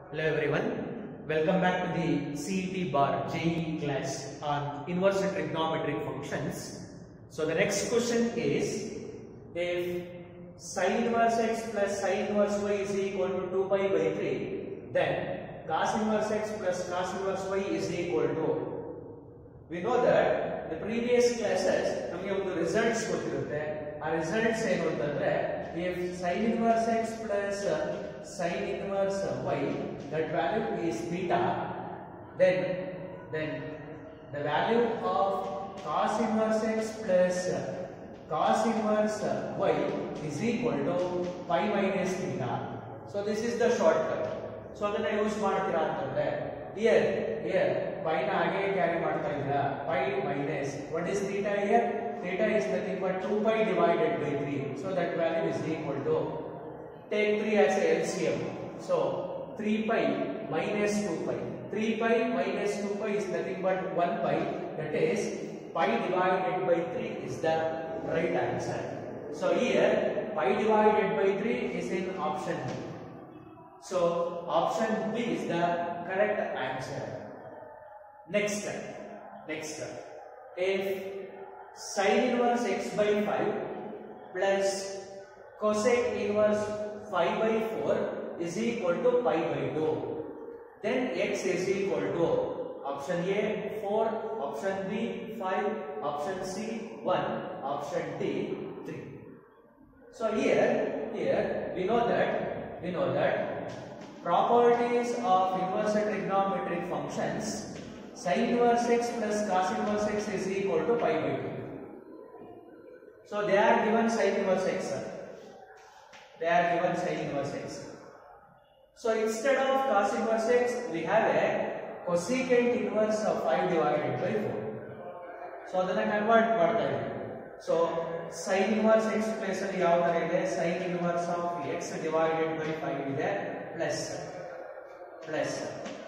Hello everyone. Welcome back to the CET bar JE class on inverse trigonometric functions. So the next question is if sin inverse x plus sin inverse y is equal to 2 pi by 3 then cos inverse x plus cos inverse y is equal to we know that the previous classes ನಮಗೆ ಒಂದು results ಗೊತ್ತಿರುತ್ತೆ ಆ results ಏನು ಅಂತಂದ್ರೆ if sin inverse x plus uh, sin inverse uh, y that value is theta then then the value of cos inverse x plus uh, cos inverse uh, y is equal to pi minus theta so this is the shortcut so ಅದನ್ನ use ಮಾಡ್ತೀರಾ ಅಂತಂದ್ರೆ here here ಪೈನ ಹಾಗೆ carry ಮಾಡ್ತಾ ಇದ್ದೀರಾ pi minus what is theta here theta is nothing but 2 pi divided by 3 so that value is equal to take 3 as a LCM so 3 pi minus 2 pi 3 pi minus 2 pi is nothing but 1 pi that is pi divided by 3 is the right answer so here pi divided by 3 is in option B so option B is the correct answer. Next step. Next step. If sin inverse x by 5 plus cosec inverse 5 by 4 is equal to pi by 2, then x is equal to option A 4, option B 5, option C 1, option D 3. So here, here we know that we know that properties of inverse trigonometric functions sin inverse x plus cos inverse x is equal to pi by 2. So they are given sin inverse x. sir. They are given sin inverse x. So instead of cos inverse x, we have a cosecant inverse of 5 divided by 4. So ಅದನ್ನ convert ಮಾಡ್ತಾ ಇದ್ದೀವಿ so sine inverse x place ಅಲ್ಲಿ ಯಾವ ತರ ಇದೆ sine inverse of x divided by five ಇದೆ plus plus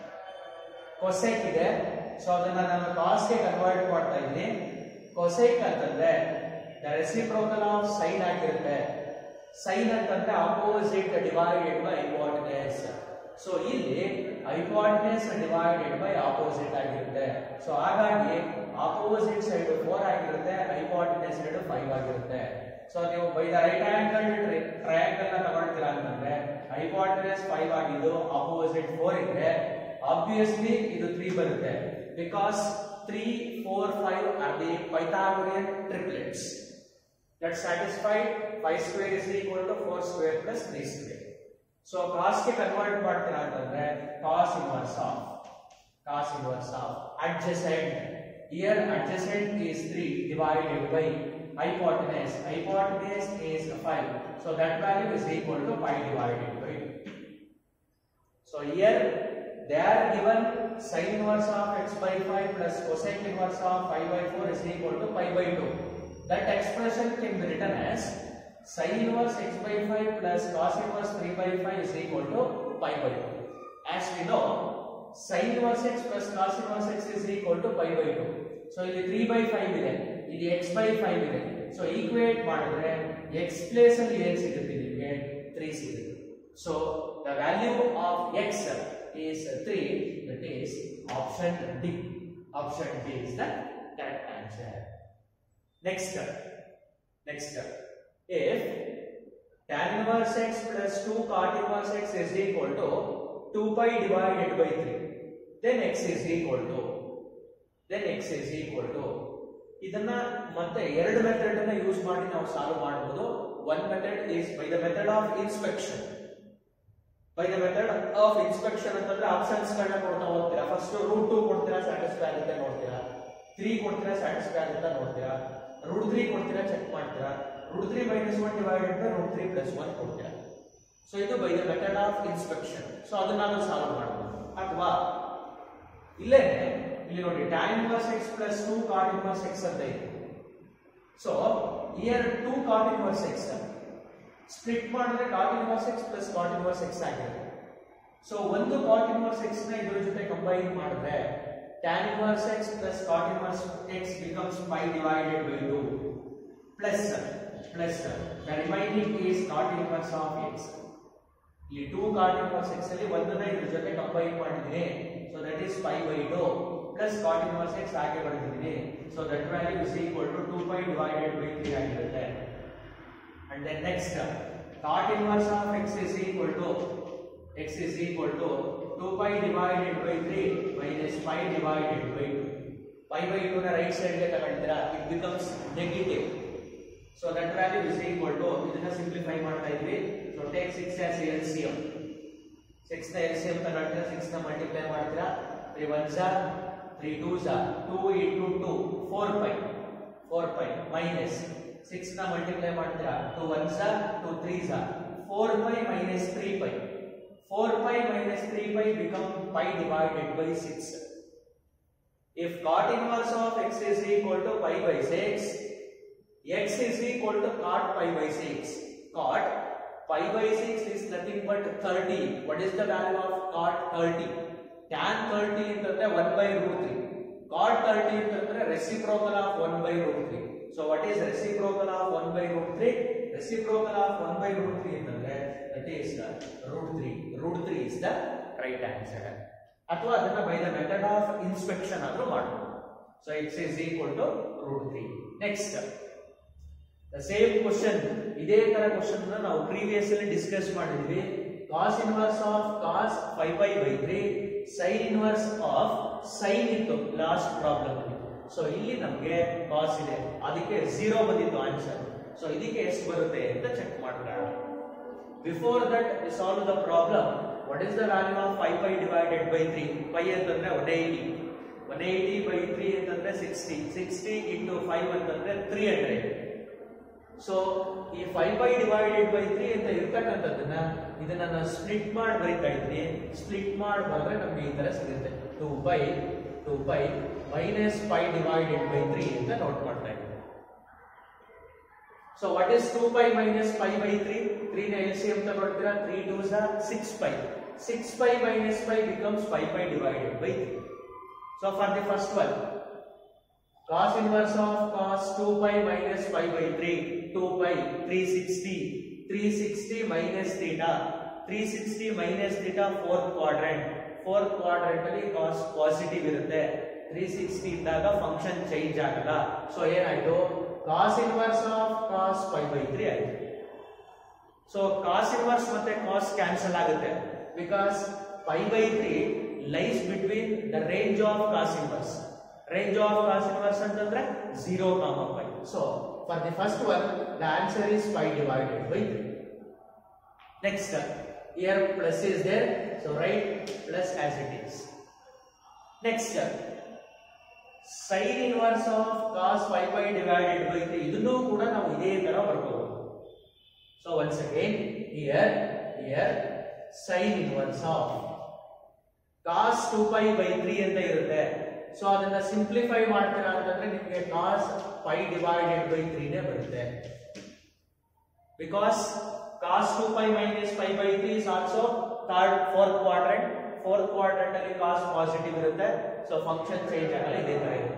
cosec ಇದೆ so ಅದನ್ನ ನಾನು ಕಾಸ್ಗೆ ಕನ್ವರ್ಟ್ ಮಾಡ್ತಾ ಇದ್ದೀನಿ ಕೊಸೆಕ್ ಅಂತಂದ್ರೆ ದ ರೆಸಿಪ್ರೋಕಲ್ ಆಫ್ ಸೈನ್ ಆಗಿರುತ್ತೆ ಸೈನ್ ಅಂತಂದ್ರೆ opposite divided by hypotenuse so ಇಲ್ಲಿ ಹೈಪೋಟೆನಸ್ ಡಿವೈಡೆಡ್ ಬೈ ಆಪೋಸಿಟ್ ಆಗಿರುತ್ತೆ ಸೊ ಹಾಗಾಗಿ ಆಪೋಸಿಟ್ ಸೈಡ್ ಫೋರ್ ಆಗಿರುತ್ತೆ ಹೈಪೋಟೆನಸ್ ಸೈಡ್ ಫೈವ್ ಆಗಿರುತ್ತೆ ಸೊ ನೀವು by the right angle triangle ನ ತಗೊಳ್ತೀರಾ ಅಂತಂದ್ರೆ ಹೈಪೋಟೆನಸ್ ಫೈವ್ ಆಗಿದ್ದು ಆಪೋಸಿಟ್ ಫೋರ್ ಇದ್ರೆ ಆಬ್ವಿಯಸ್ಲಿ ಇದು ತ್ರೀ ಬರುತ್ತೆ because three four five are the Pythagorean triplets that satisfied 5 square is equal to 4 square plus 3 square. So cos ಗೆ convert ಮಾಡ್ತೀರಾ ಅಂತಂದ್ರೆ cos inverse of cos inverse of adjacent here adjacent is 3 divided by hypotenuse hypotenuse is 5 so that value is equal to pi divided by 2 so here they are given sin inverse of x by 5 plus cosec inverse of 5 by 4 is equal to pi by 2 that expression can be written as sin inverse x by 5 plus cos inverse 3 by 5 is equal to pi by 2. As we know, sin inverse x plus cos inverse x is equal to pi by 2. So, ಇಲ್ಲಿ 3 by 5 ಇದೆ ಇಲ್ಲಿ x by 5 ಇದೆ so equate ಮಾಡಿದ್ರೆ x place ಅಲ್ಲಿ ಏನ್ ಸಿಗುತ್ತೆ ನಿಮಗೆ 3 ಸಿಗುತ್ತೆ so the value of x is 3 that is option D. Option D is the correct answer. Next step. Next step. If tan inverse x plus 2 cot inverse x is equal to 2 pi divided by 3, then x is equal to then x is equal to ಇದನ್ನ ಮತ್ತೆ ಎರಡು method ಅನ್ನ use ಮಾಡಿ ನಾವು solve ಮಾಡಬಹುದು one method is by the method of inspection by the method of inspection ಅಂತಂದ್ರೆ options ಗಳನ್ನ ಕೊಡ್ತಾ ಹೋಗ್ತೀರಾ ಫಸ್ಟ್ ರೂಟ್ ಟೂ ಕೊಡ್ತೀರಾ ಸ್ಯಾಟಿಸ್ಫೈ ಆಗುತ್ತೆ ನೋಡ್ತೀರಾ ತ್ರೀ ಕೊಡ್ತೀರಾ ಸ್ಯಾಟಿಸ್ಫೈ ಆಗುತ್ತಾ ನೋಡ್ತೀರಾ ರೂಟ್ ತ್ರೀ ಕೊಡ್ತೀರಾ ಚೆಕ್ ಮಾಡ್ತೀರಾ root three minus one divided by root three plus one ಕೊಡ್ತೀರಾ ಸೊ ಇದು by the method of inspection so ಅದನ್ನ ನಾವು ಸಾಲ್ವ್ ಮಾಡಬಹುದು ಅಥವಾ ಇಲ್ಲೇ ಇಲ್ಲಿ ನೋಡಿ tan inverse x plus two cot inverse x ಅಂತ ಇದೆ so here two cot inverse x split ಮಾಡಿದ್ರೆ cot inverse x plus cot inverse x ಆಗಿರುತ್ತೆ ಸೊ ಒಂದು ಕಾಟ್ ಇನ್ವರ್ಸ್ ಎಕ್ಸ್ ನ ಇದ್ರ ಜೊತೆ ಕಂಬೈನ್ ಮಾಡಿದ್ರೆ tan inverse x plus cot inverse x becomes pi divided by 2 plus plus the remaining is cot inverse of x ಇಲ್ಲಿ two cot inverse x ಅಲ್ಲಿ ಒಂದನ್ನ ಇದ್ರ ಜೊತೆ ಕಂಬೈನ್ ಮಾಡಿದ್ದೀನಿ so that is pi by two plus cot inverse x ಹಾಗೆ ಬರ್ತಿದ್ದೀನಿ so that value is equal to two pi divided by three ಆಗಿರುತ್ತೆ and then next cot inverse of x is equal to x is equal to two pi divided by three minus pi divided by two pi by two ನ right ಸೈಡ್ಗೆ ತಗೊಳ್ತೀರಾ it becomes negative so that value is equal to ಇದನ್ನ simplify ಮಾಡ್ತಾ ಇದ್ವಿ so take six as L C M six ನ L C M ತಗೊಳ್ತೀರಾ six ನ multiply ಮಾಡ್ತೀರಾ ತ್ರೀ ಒನ್ ಝಾ ತ್ರೀ ಟೂ ಝಾ two into two four pi four pi minus six ನ ಮಲ್ಟಿಪ್ಲೈ ಮಾಡ್ತೀರಾ ಟೂ ಒನ್ ಝಾ ಟೂ ತ್ರೀ ಝಾ four pi minus three pi four pi minus three pi become pi divided by six If cot inverse of x is equal to pi by 6, x is equal to cot pi by 6. Cot pi by 6 is nothing but 30. What is the value of cot 30? Tan 30 ಅಂತಂದ್ರೆ 1 by root 3. Cot 30 ಅಂತಂದ್ರೆ reciprocal of 1 by root 3. So what is reciprocal of 1 by root 3? Reciprocal of 1 by root 3 ಅಂತಂದ್ರೆ that is the root 3. Root 3 is the right answer. ಅಥವಾ ಅದನ್ನ by the method of inspection ಆದ್ರೂ ಮಾಡಬಹುದು so x is equal to root three next the same question ಇದೇ ತರ question ನಾವು previous ಅಲ್ಲಿ discuss ಮಾಡಿದ್ವಿ cos inverse of cos five by by three sine inverse of sine ಇತ್ತು last problem ಅಲ್ಲಿ so ಇಲ್ಲಿ ನಮಗೆ ಕಾಸ್ ಇದೆ ಅದಕ್ಕೆ ಝೀರೋ ಬಂದಿತ್ತು ಆನ್ಸರ್ ಸೊ ಇದಕ್ಕೆ ಎಷ್ಟು ಬರುತ್ತೆ ಅಂತ ಚೆಕ್ ಮಾಡೋಣ before that solve the problem what is the value of 5 pi divided by 3 pi ಅಂತಂದ್ರೆ 180 180 by 3 ಅಂತಂದ್ರೆ 60 60 into 5 ಅಂತಂದ್ರೆ 300 ಸೊ ಈ 5 pi divided by 3 ಅಂತ ಇರ್ತಕ್ಕಂಥದ್ದನ್ನ ಇದನ್ನ ನಾನು ಸ್ಪ್ಲಿಟ್ ಮಾಡಿ ಬರೀತಾ ಇದ್ದೀನಿ ಸ್ಪ್ಲಿಟ್ ಮಾಡಿ ಬಂದ್ರೆ ನಮ್ಗೆ ಈ ತರ ಸಿಗುತ್ತೆ 2 pi 2 pi minus pi divided by 3 ಅಂತ ನೋಟ್ ಮಾಡ್ತಾ ಇದ್ದೀನಿ so what is 2 pi minus pi by 3 3 ನ LCM ತಗೊಳ್ತೀರಾ 3 2s are 6 pi 6 pi minus pi becomes 5 pi divided by 3 so for the first one cos inverse of cos 2 pi minus pi by 3 2 pi 360 360 minus theta 360 minus theta fourth quadrant fourth quadrant ಅಲ್ಲಿ cos positive ಇರುತ್ತೆ 360 ಇದ್ದಾಗ function change ಆಗಲ್ಲ so ಏನಾಯ್ತು cos inverse of cos pi by 3 ಆಯ್ತು ಸೊ cos inverse ಮತ್ತೆ cos cancel ಆಗುತ್ತೆ because pi by 3 lies between the range of cos inverse range of cos inverse ಅಂತಂದ್ರೆ 0 comma pi so for the first one the answer is pi divided by 3 next here plus is there so write plus as it is next sin inverse of cos 5 pi divided by 3 ಇದನ್ನು ಕೂಡ ನಾವು ಇದೇ ತರ ಬರ್ಕೋಬಹುದು so once again here here sin inverse of cos 2 pi by 3 ಅಂತ ಇರುತ್ತೆ so ಅದನ್ನ simplify ಮಾಡ್ತೀರಾ ಅಂತಂದ್ರೆ ನಿಮಗೆ cos pi divided by 3 ನೇ ಬರುತ್ತೆ because cos 2 pi minus pi by 3 is also third fourth quadrant fourth quadrant ಅಲ್ಲಿ cos ಪಾಸಿಟಿವ್ ಇರುತ್ತೆ ಸೊ ಫಂಕ್ಷನ್ ಚೇಂಜ್ ಆಗಲ್ಲ ಇದೇ ತರ ಇದೆ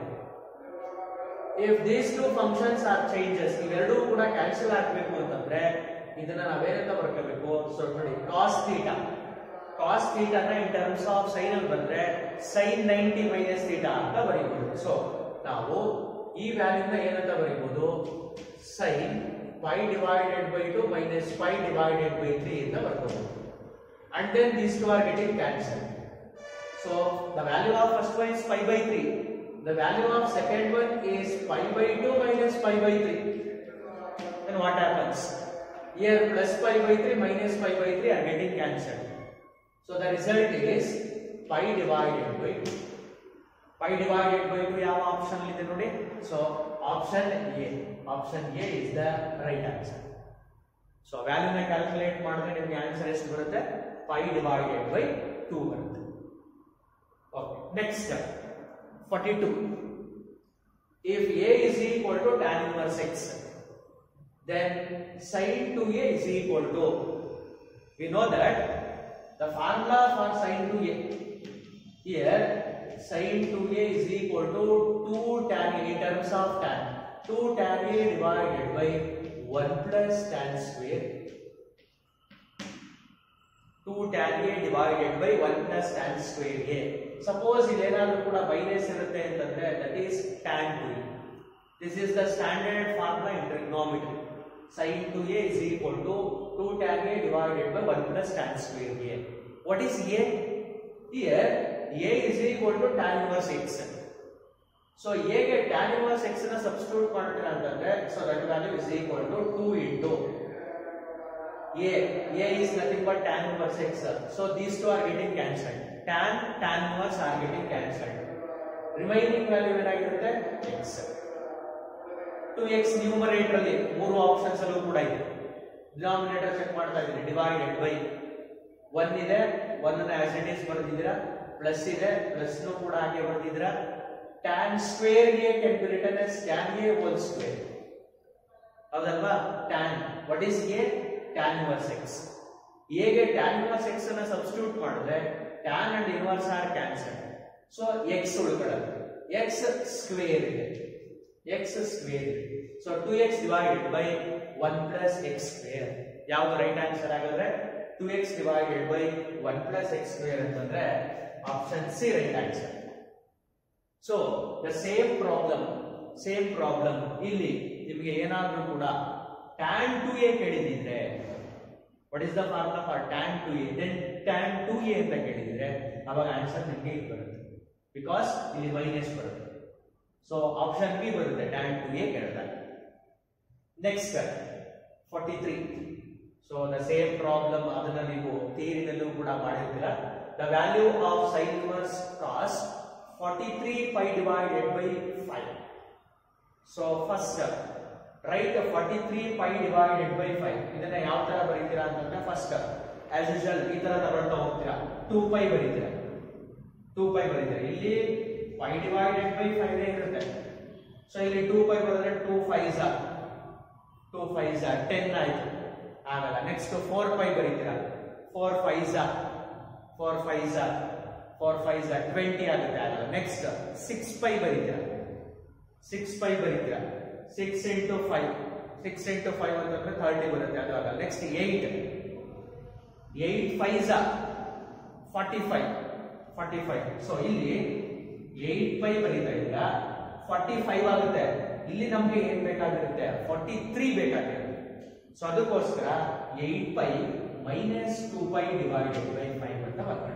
if these two functions are changes ಇವೆರಡೂ ಕೂಡ ಕ್ಯಾನ್ಸಲ್ ಆಗಬೇಕು ಅಂತಂದ್ರೆ ಇದನ್ನ ನಾವೇನಂತ ಬರ್ಕೋಬೇಕು ಸೊ ನೋಡಿ ಕಾಸ್ ಥೀಟಾ ಕಾಸ್ ಥೀಟಾನ ಇನ್ ಟರ್ಮ್ಸ್ ಆಫ್ ಸೈನ್ ಅಲ್ಲಿ ಬಂದ್ರೆ ಸೈನ್ ನೈಂಟಿ ಮೈನಸ್ ಥೀಟಾ ಅಂತ ಬರೀಬಹುದು ಸೊ ನಾವು ಈ ವ್ಯಾಲ್ಯೂನ ಏನಂತ ಬರೀಬಹುದು sine pi divided by two minus pi divided by three ಅಂತ ಬರ್ಕೋಬಹುದು and then these two are getting cancelled. So the value of first one is pi by 3. The value of second one is pi by 2 minus pi by 3. Then what happens? Here plus pi by 3 minus pi by 3 are getting cancelled. So the result is pi divided by 2. Pi divided by 2 ಯಾವ option ಇದೆ ನೋಡಿ so option A option A is the right answer so ವ್ಯಾಲ್ಯೂನ calculate ಮಾಡಿದ್ರೆ ನಿಮಗೆ answer ಎಷ್ಟು ಬರುತ್ತೆ pi divided by two ಬರುತ್ತೆ okay next forty two if a is equal to tan inverse x then sine two a is equal to we know that the formula for sine two a here sin 2a is equal to 2 tan a in terms of tan 2 tan a divided by 1 plus tan square two tan a divided by one plus tan square a suppose ಇಲ್ಲೇನಾದ್ರೂ ಕೂಡ minus ಇರುತ್ತೆ ಅಂತಂದ್ರೆ that is tan two a this is the standard formula in trigonometry sin 2a is equal to 2 tan a divided by 1 plus tan square a. What is a? Here, a is equal to tan inverse x. So, a ಗೆ tan inverse x ನ substitute ಮಾಡ್ತೀರಾ ಅಂತಂದ್ರೆ so that value is equal to 2 into a. a is nothing but tan inverse x. So, these two are getting cancelled. tan, tan inverse are getting cancelled. Remaining value ಏನಾಗಿರುತ್ತೆ x. Two x numerator ಅಲ್ಲಿ ಮೂರು options ಅಲ್ಲೂ ಕೂಡ ಇದೆ denominator check ಮಾಡ್ತಾ ಇದ್ದೀನಿ divided by one ಇದೆ one ಅನ್ನ ಆಸ್ ಇಟ್ ಈಸ್ ಬರೆದಿದ್ದೀರಾ ಪ್ಲಸ್ ಇದೆ ಪ್ಲಸ್ ನು ಕೂಡ ಹಾಗೆ ಬರೆದಿದ್ದೀರಾ tan square a can be written as tan a whole square ಹೌದಲ್ವಾ tan what is a tan inverse x ಎಗೆ ಟ್ಯಾನ್ ಇನ್ವರ್ಸ್ ಎಕ್ಸ್ ಅನ್ನ ಸಬ್ಸ್ಟಿಟ್ಯೂಟ್ ಮಾಡಿದ್ರೆ tan and inverse are cancel so x ಉಳ್ಕೊಳ್ಳುತ್ತೆ ಎಕ್ಸ್ ಸ್ಕ್ವೇರ್ ಇದೆ x square so two x divided by one plus x square ಯಾವ್ದು right answer ಆಗಿದ್ರೆ two x divided by one plus x square ಅಂತಂದ್ರೆ option C right answer so the same problem same problem ಇಲ್ಲಿ ನಿಮಗೆ ಏನಾದ್ರೂ ಕೂಡ tan two a ಕೇಳಿದಿದ್ರೆ what is the formula for tan two a then tan two a ಅಂತ ಕೇಳಿದ್ರೆ ಅವಾಗ answer ನಿಮಗೆ ಇದು ಬರುತ್ತೆ ಬಿಕಾಸ್ ಇಲ್ಲಿ ಮೈನಸ್ ಬರುತ್ತೆ ಸೊ ಆಪ್ಷನ್ ಬಿ ಬರುತ್ತೆ ಟ್ಯಾನ್ ಟು ಎ ಕೇಳ್ತಾರೆ next forty three so the same problem ಅದನ್ನ ನೀವು ಥಿಯರಿನಲ್ಲೂ ಕೂಡ ಮಾಡಿರ್ತೀರ the value of sine inverse cos forty three pi divided by five so first right forty three pi divided by five ಇದನ್ನ ಯಾವ ತರ ಬರೀತೀರಾ ಅಂತಂದ್ರೆ ಫಸ್ಟ್ ಆಸ್ ಯೂಶಲ್ ಈ ತರ ತಗೊಳ್ತಾ ಹೋಗ್ತೀರಾ ಟೂ ಪೈ ಬರೀತೀರಾ ಟೂ ಪೈ ಬರೀತೀರಾ ಇಲ್ಲಿ ಪೈ ಡಿವೈಡೆಡ್ ಬೈ ಫೈವ್ ಇರುತ್ತೆ ಸೊ ಇಲ್ಲಿ ಟೂ ಪೈ ಬರೆದ್ರೆ two five two five ten ಆಯ್ತು ಆಗಲ್ಲ ನೆಕ್ಸ್ಟ್ ಫೋರ್ ಪೈ ಬರೀತೀರಾ four five four five four five twenty ಆಗುತ್ತೆ ಆಗಲ್ಲ ನೆಕ್ಸ್ಟ್ ಸಿಕ್ಸ್ ಪೈ ಬರೀತೀರಾ ಸಿಕ್ಸ್ ಪೈ ಬರೀತೀರಾ six into five six into five ಅಂತಂದ್ರೆ ಥರ್ಟಿ ಬರುತ್ತೆ ಅದು ಆಗಲ್ಲ next eight eight five forty five forty five so ಇಲ್ಲಿ ಏಟ್ ಪೈ ಬರೀತಾ ಇದ್ದೀರಾ ಫಾರ್ಟಿ ಫೈವ್ ಆಗುತ್ತೆ ಇಲ್ಲಿ ನಮ್ಗೆ ಏನ್ ಬೇಕಾಗಿರುತ್ತೆ ಫಾರ್ಟಿ ತ್ರೀ ಬೇಕಾಗಿರುತ್ತೆ ಸೊ ಅದಕ್ಕೋಸ್ಕರ eight pi minus two pi divided by five ಅಂತ ಬರ್ತಾರೆ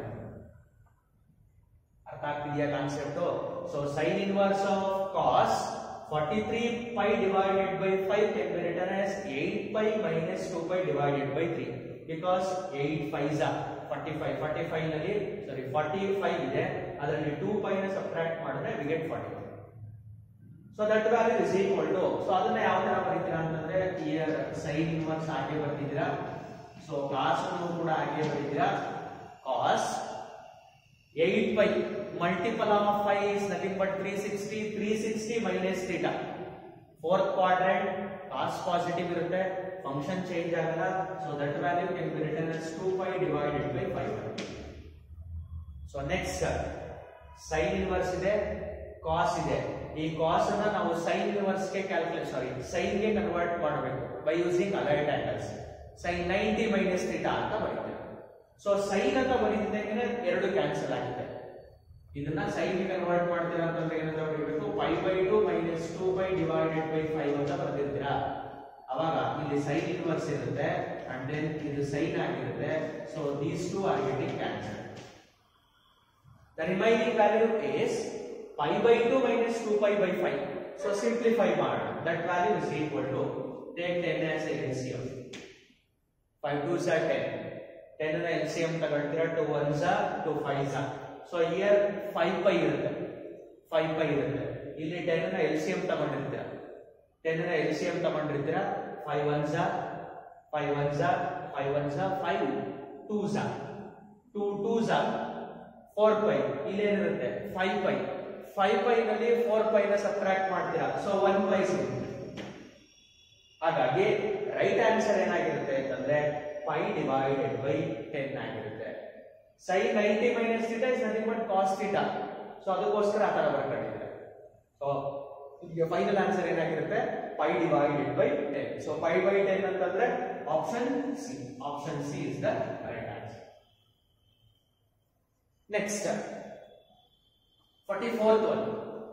ಅರ್ಥ ಆಗ್ತಿದೆಯಾ concept so sine inverse of cos 43 pi divided by 5 can be written as 8 pi minus 2 pi divided by 3 because 8 5s are 45 45 ನಲ್ಲಿ ಸಾರಿ 45 ಇದೆ ಅದರಲ್ಲಿ 2 pi ನ subtract ಮಾಡಿದ್ರೆ we get 45 so that value is equal to so ಅದನ್ನ ಯಾವ ತರ ಬರೀತೀರಾ ಅಂತಂದ್ರೆ year sine inverse ಹಾಗೆ ಬರ್ತಿದ್ದೀರಾ ಸೊ ಕಾಸ್ ಅನ್ನು ಕೂಡ ಹಾಗೆ ಬರೀತೀರಾ cos 8 pi multiple of 5 is nothing but 360 360 minus theta fourth quadrant cos positive ಇರುತ್ತೆ ಫಂಕ್ಷನ್ ಚೇಂಜ್ ಆಗಲ್ಲ so that value can be written as 2 pi divided by 5 so next sine inverse ಇದೆ cos ಇದೆ ಈ cos ಅನ್ನ ನಾವು sine inverse ಗೆ calculate sorry sine ಗೆ convert ಮಾಡಬೇಕು by using allied angles sine 90 minus theta ಅಂತ ಬರೀತೇವೆ ಸೊ ಸೈನ್ ಅಂತ ಬರೀತಿದ್ದಂಗೆ ಎರಡು ಕ್ಯಾನ್ಸಲ್ ಆಗುತ್ತೆ ಇದನ್ನ ಸೈನ್ ಗೆ ಕನ್ವರ್ಟ್ ಮಾಡ್ತೀರಾ ಅಂತಂದ್ರೆ ಏನಂತ ಬರೀಬೇಕು pi by two minus two by divided by five ಅಂತ ಬರ್ದಿರ್ತೀರಾ ಅವಾಗ ಇಲ್ಲಿ ಸೈನ್ ಇನ್ವರ್ಸ್ ಇರುತ್ತೆ ಅಂಡ್ ದೆನ್ ಇದು ಸೈನ್ ಆಗಿರುತ್ತೆ so these two are getting cancel the remaining value is pi by two minus two pi by five so simplify ಮಾಡೋಣ that value is equal to take ten as L C M five two ಸಾ ten ten ನ L C M ತಗೊಳ್ತೀರಾ two one ಝಾ to five ಝಾ so here five pi ಇರುತ್ತೆ five pi ಇರುತ್ತೆ ಇಲ್ಲಿ ten ನ ಎಲ್ ಸಿ ಎಂ ತಗೊಂಡಿರ್ತೀರಾ ಟೆನ್ ನ ಎಲ್ ಸಿ ಎಂ ತಗೊಂಡಿರ್ತೀರಾ ಫೈವ್ ಒನ್ ಝಾ ಫೈವ್ ಒನ್ ಝಾ ಫೈವ್ ಒನ್ ಝಾ ಫೈವ್ ಟೂ ಝಾ ಟೂ ಟೂ ಝಾ ಫೋರ್ ಪೈ ಇಲ್ಲೇನಿರುತ್ತೆ ಫೈವ್ ಪೈ ಫೈವ್ ಪೈ ನಲ್ಲಿ ಫೋರ್ ಪೈ ನ ಸಬ್ಟ್ರಾಕ್ಟ್ ಮಾಡ್ತೀರಾ ಸೊ ಒನ್ ಪೈ ಸಿಗುತ್ತೆ ಹಾಗಾಗಿ ರೈಟ್ ಆನ್ಸರ್ ಏನಾಗಿರುತ್ತೆ ಅಂತಂದ್ರೆ ಫೈ ಡಿವೈಡೆಡ್ ಬೈ ಟೆನ್ ಆಗಿರುತ್ತೆ sine ninety minus theta is nothing but cos theta so ಅದಕ್ಕೋಸ್ಕರ ಆ ತರ ಬರ್ಕೊಂಡಿದ್ದಾರೆ ಸೊ ಈಗ ಫೈನಲ್ ಆನ್ಸರ್ ಏನಾಗಿರುತ್ತೆ pi divided by ten so pi by ten ಅಂತಂದ್ರೆ option C option C is the right answer next forty fourth one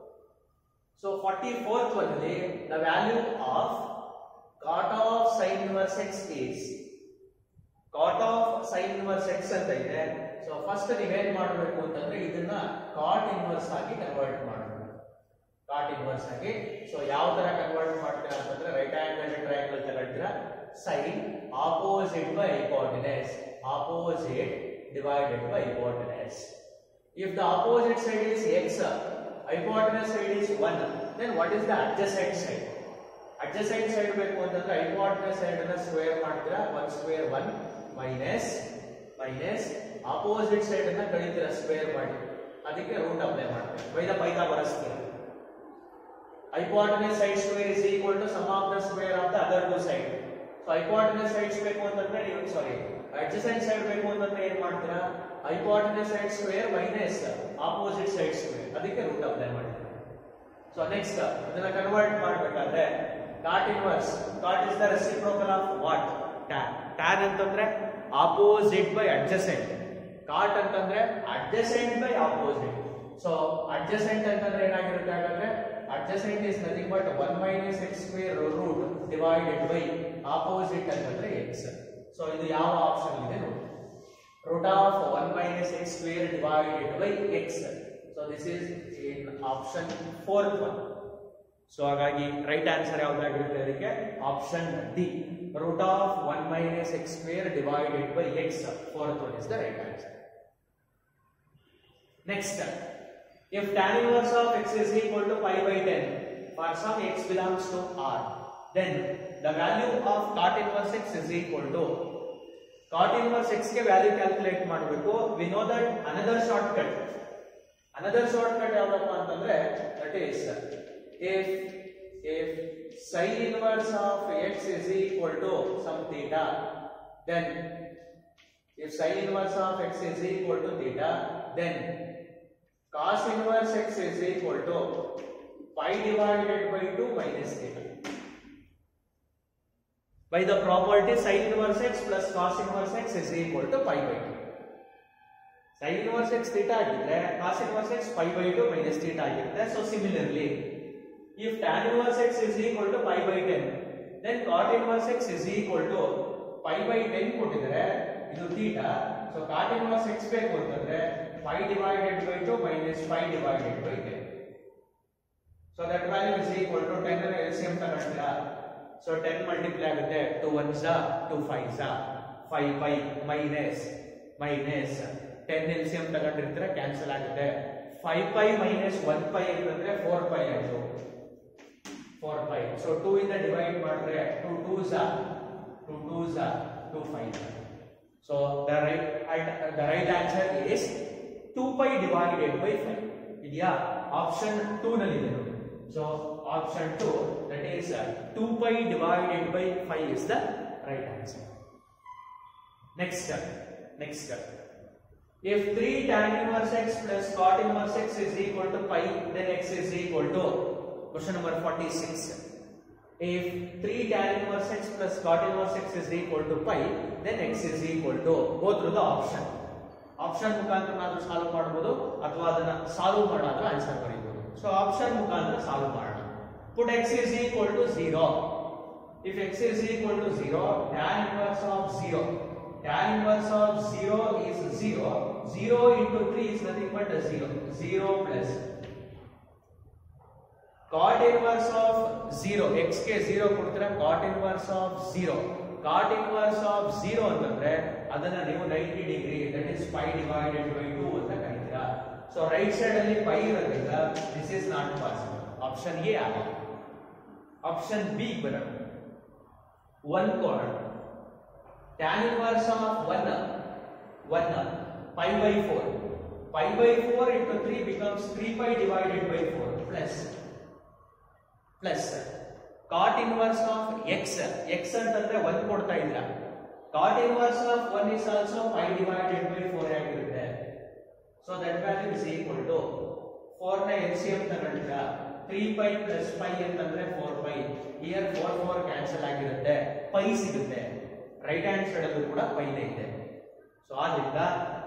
so forty fourth one ಅಲ್ಲಿ the value of cot of sine inverse x is cot of sine inverse x ಅಂತ ಇದೆ so first ನೀವೇನ್ ಮಾಡಬೇಕು ಅಂತಂದ್ರೆ ಇದನ್ನ ಕಾಟ್ inverse ಆಗಿ convert ಮಾಡಬೇಕು ಕಾಟ್ inverse ಆಗಿ ಸೊ ಯಾವ ತರ ಕನ್ವರ್ಟ್ ಮಾಡ್ತೀರಾ ಅಂತಂದ್ರೆ ರೈಟ್ ಆಂಗಲ್ ಟ್ರಯಾಂಗಲ್ ತಗೊಳ್ತೀರಾ sine opposite by coordinates opposite divided by coordinates if the opposite side is x hypotenuse side is 1 then what is the adjacent side adjacent side ಬೇಕು ಅಂತಂದ್ರೆ hypotenuse side ಅನ್ನ square ಮಾಡ್ತೀರಾ 1 square 1 minus minus opposite side ಅನ್ನ ಕಳಿತೀರಾ square ಮಾಡಿ ಅದಕ್ಕೆ root apply ಮಾಡ್ತೀರಾ ಬೈದ ಬೈದ ಬರಸ್ತೀರಾ hypotenuse side square is equal to sum of the square of the other two side so hypotenuse sides ಬೇಕು ಅಂತಂದ್ರೆ ನೀವು ಸಾರಿ adjacent side ಬೇಕು ಅಂತಂದ್ರೆ ಏನ್ ಮಾಡ್ತೀರಾ hypotenuse side square minus opposite side square ಅದಕ್ಕೆ ರೂಟ್ ಅಪ್ಲೈ ಮಾಡ್ತೀರಾ ಸೊ ನೆಕ್ಸ್ಟ್ ಇದನ್ನ ಕನ್ವರ್ಟ್ ಮಾಡಬೇಕಾದ್ರೆ cot inverse cot is the reciprocal of what tan tan ಅಂತಂದ್ರೆ ಆಪೋಸಿಟ್ ಬೈ ಅಡ್ಜಸೆಂಟ್ ಕಾಟ್ ಅಂತಂದ್ರೆ adjacent by opposite so adjacent ಅಂತಂದ್ರೆ ಏನಾಗಿರುತ್ತೆ ಹಾಗಾದ್ರೆ adjacent is nothing but one minus x square root divided by opposite ಅಂತಂದ್ರೆ x so ಇದು ಯಾವ option ಇದೆ ನೋಡಿ root of 1 minus x square divided by x. So this is in option fourth one. So ಹಾಗಾಗಿ right answer ಯಾವ್ದಾಗಿರುತ್ತೆ ಅದಕ್ಕೆ option D root of one minus x square divided by x fourth one is the right answer next if tan inverse of x is equal to pi by 10 for some x belongs to r then the value of cot inverse x is equal to cot inverse x ಗೆ value calculate ಮಾಡಬೇಕು we know that another shortcut another shortcut ಯಾವ್ದಪ್ಪ ಅಂತಂದ್ರೆ that is if if sin inverse of x is equal to some theta then if sin inverse of x is equal to theta then cos inverse x is equal to pi divided by 2 minus theta by the property sin inverse x plus cos inverse x is equal to pi by 2 sin inverse x theta ಆಗಿದ್ರೆ cos inverse x pi by 2 minus theta ಆಗಿರುತ್ತೆ so similarly if tan inverse x is equal to pi by 10 then cot inverse x is equal to pi by 10 ಕೊಟ್ಟಿದ್ದಾರೆ ಇದು theta so cot inverse x ಬೇಕು ಅಂತಂದ್ರೆ pi divided by 2 minus pi divided by 10 so that value is equal to 10 ಅನ್ನ LCM ತಗೊಳ್ತೀರಾ so 10 multiply ಆಗುತ್ತೆ 2 1s 2 5s 5 pi minus minus 10 LCM ತಗೊಂಡಿರ್ತೀರಾ cancel ಆಗುತ್ತೆ 5 pi minus 1 pi ಅಂತಂದ್ರೆ 4 pi ಆಯ್ತು 4 pi so 2 ಇಂದ divide ಮಾಡಿದ್ರೆ 2 2s 2 2s 2 5s so the right the right answer is 2 pi divided by 5 ಇದೆಯಾ option 2 ನಲ್ಲಿ ಇದೆ ನೋಡಿ so option 2 that is uh, 2 pi divided by 5 is the right answer next next if 3 tan inverse x plus cot inverse x is equal to pi then x is equal to question number 46 if 3 tan inverse x plus cot inverse x is equal to pi then x is equal to go through the option option ಮುಖಾಂತರ ನಾವು solve ಮಾಡಬಹುದು ಅಥವಾ ಅದನ್ನ solve ಮಾಡಾದ್ರೂ answer ಬರೀಬಹುದು so option ಮುಖಾಂತರ solve ಮಾಡೋಣ put x is equal to 0 if x is equal to 0 tan inverse of 0 tan inverse of 0 is 0 0 into 3 is nothing but a 0 0 plus cot inverse of 0 x ಗೆ 0 ಕೊಡ್ತೀರಾ cot inverse of 0 cot inverse of 0 ಅಂತಂದ್ರೆ ಅದನ್ನ ನೀವು 90 degree that is pi divided by 2 ಅಂತ ಕರೀತೀರಾ so right side ಅಲ್ಲಿ pi ಇರೋದ್ರಿಂದ this is not possible option A ಆಗುತ್ತೆ ಆಪ್ಷನ್ ಬಿ ಬರೋಣ 1 ಕೊಡೋಣ tan inverse of 1 1 pi by 4 pi by 4 into 3 becomes 3 pi divided by 4 plus plus cot inverse of x x ಅಂತಂದ್ರೆ ಒಂದ್ ಕೊಡ್ತಾ ಇದ್ರ cot inverse of one is also pi divided by four ಆಗಿರುತ್ತೆ so that value is equal to four ನ L C M ತಗೊಂಡ್ರ three pi plus pi ಅಂತಂದ್ರೆ four pi here four four cancel ಆಗಿರುತ್ತೆ pi ಸಿಗುತ್ತೆ right hand side ಅಲ್ಲೂ ಕೂಡ ಪೈನೇ ಇದೆ so ಆದ್ರಿಂದ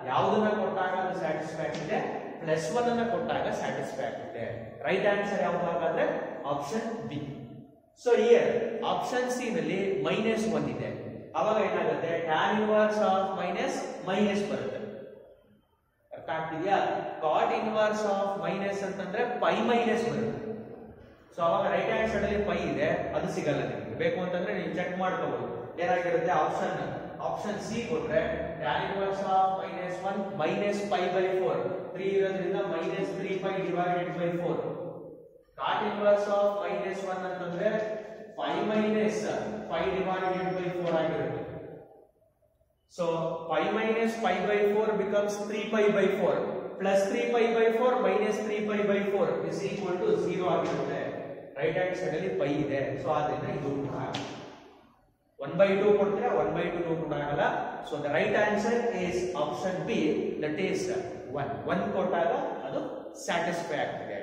ಯಾವುದನ್ನ ಕೊಟ್ಟಾಗ ಅದು ಸ್ಯಾಟಿಸ್ಫೈ ಆಗ್ತಿದೆ ಪ್ಲಸ್ ಒನ್ ಅನ್ನ ಕೊಟ್ಟಾಗ ಸ್ಯಾಟಿಸ್ಫೈ ಆಗ್ತಿದೆ ರೈಟ್ ಆನ್ಸರ್ ಯಾವುದು ಹಾಗಾದ್ರೆ option B so here option C ನಲ್ಲಿ ಮೈನಸ್ ಒನ್ ಇದೆ ಅವಾಗ ಏನಾಗುತ್ತೆ tan inverse of minus minus ಬರುತ್ತೆ ಅರ್ಥ ಆಗ್ತಿದ್ಯಾ ಕಾಟ್ ಇನ್ವರ್ಸ್ ಆಫ್ ಮೈನಸ್ ಅಂತಂದ್ರೆ ಪೈ ಮೈನಸ್ ಬರುತ್ತೆ ಸೊ ಅವಾಗ ರೈಟ್ ಹ್ಯಾಂಡ್ ಸೈಡ್ ಅಲ್ಲಿ ಪೈ ಇದೆ ಅದು ಸಿಗಲ್ಲ ನಿಮಗೆ ಬೇಕು ಅಂತಂದ್ರೆ ನೀವು ಚೆಕ್ ಮಾಡ್ಕೋಬಹುದು ಏನಾಗಿರುತ್ತೆ ಆಪ್ಷನ್ ಆಪ್ಷನ್ ಸಿ ಕೊಟ್ರೆ tan inverse of minus one minus pi by four three ಇರೋದ್ರಿಂದ minus three pi divided by four cot inverse of minus one ಅಂತಂದ್ರೆ pi minus pi divided by four ಆಗಿರುತ್ತೆ so pi minus pi by four becomes three pi by four plus three pi by four minus three pi by four is equal to zero ಆಗಿರುತ್ತೆ right hand side ಅಲ್ಲಿ pi ಇದೆ so ಆದ್ರಿಂದ ಇದು ಕೂಡ one by two ಕೊಡ್ತೀರಾ one by two ಕೂಡ ಆಗಲ್ಲ so the right answer is option B that is one one ಕೊಟ್ಟಾಗ ಅದು ಸ್ಯಾಟಿಸ್ಫೈ ಆಗ್ತಿದೆ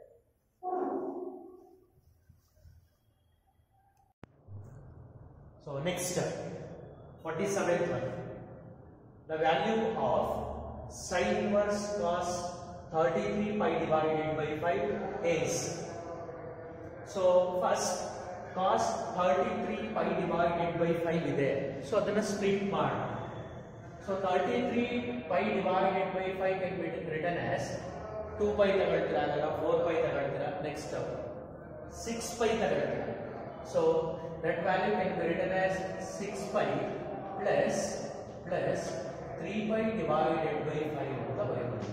So next, 47th one. The value of sine inverse cos 33 pi divided by 5 is. So first, cos 33 pi divided by 5 ಇದೆ so ಅದನ್ನ split ಮಾಡಿ so 33 pi divided by 5 can be written as 2 pi ತಗೊಳ್ತೀರಾ ಆಗಲ್ಲ 4 pi ತಗೊಳ್ತೀರಾ next 6 pi ತಗೊಳ್ತೀರಾ so that value can be written as 6 pi plus plus 3 pi divided by 5 ಅಂತ ಬರೆಯಬಹುದು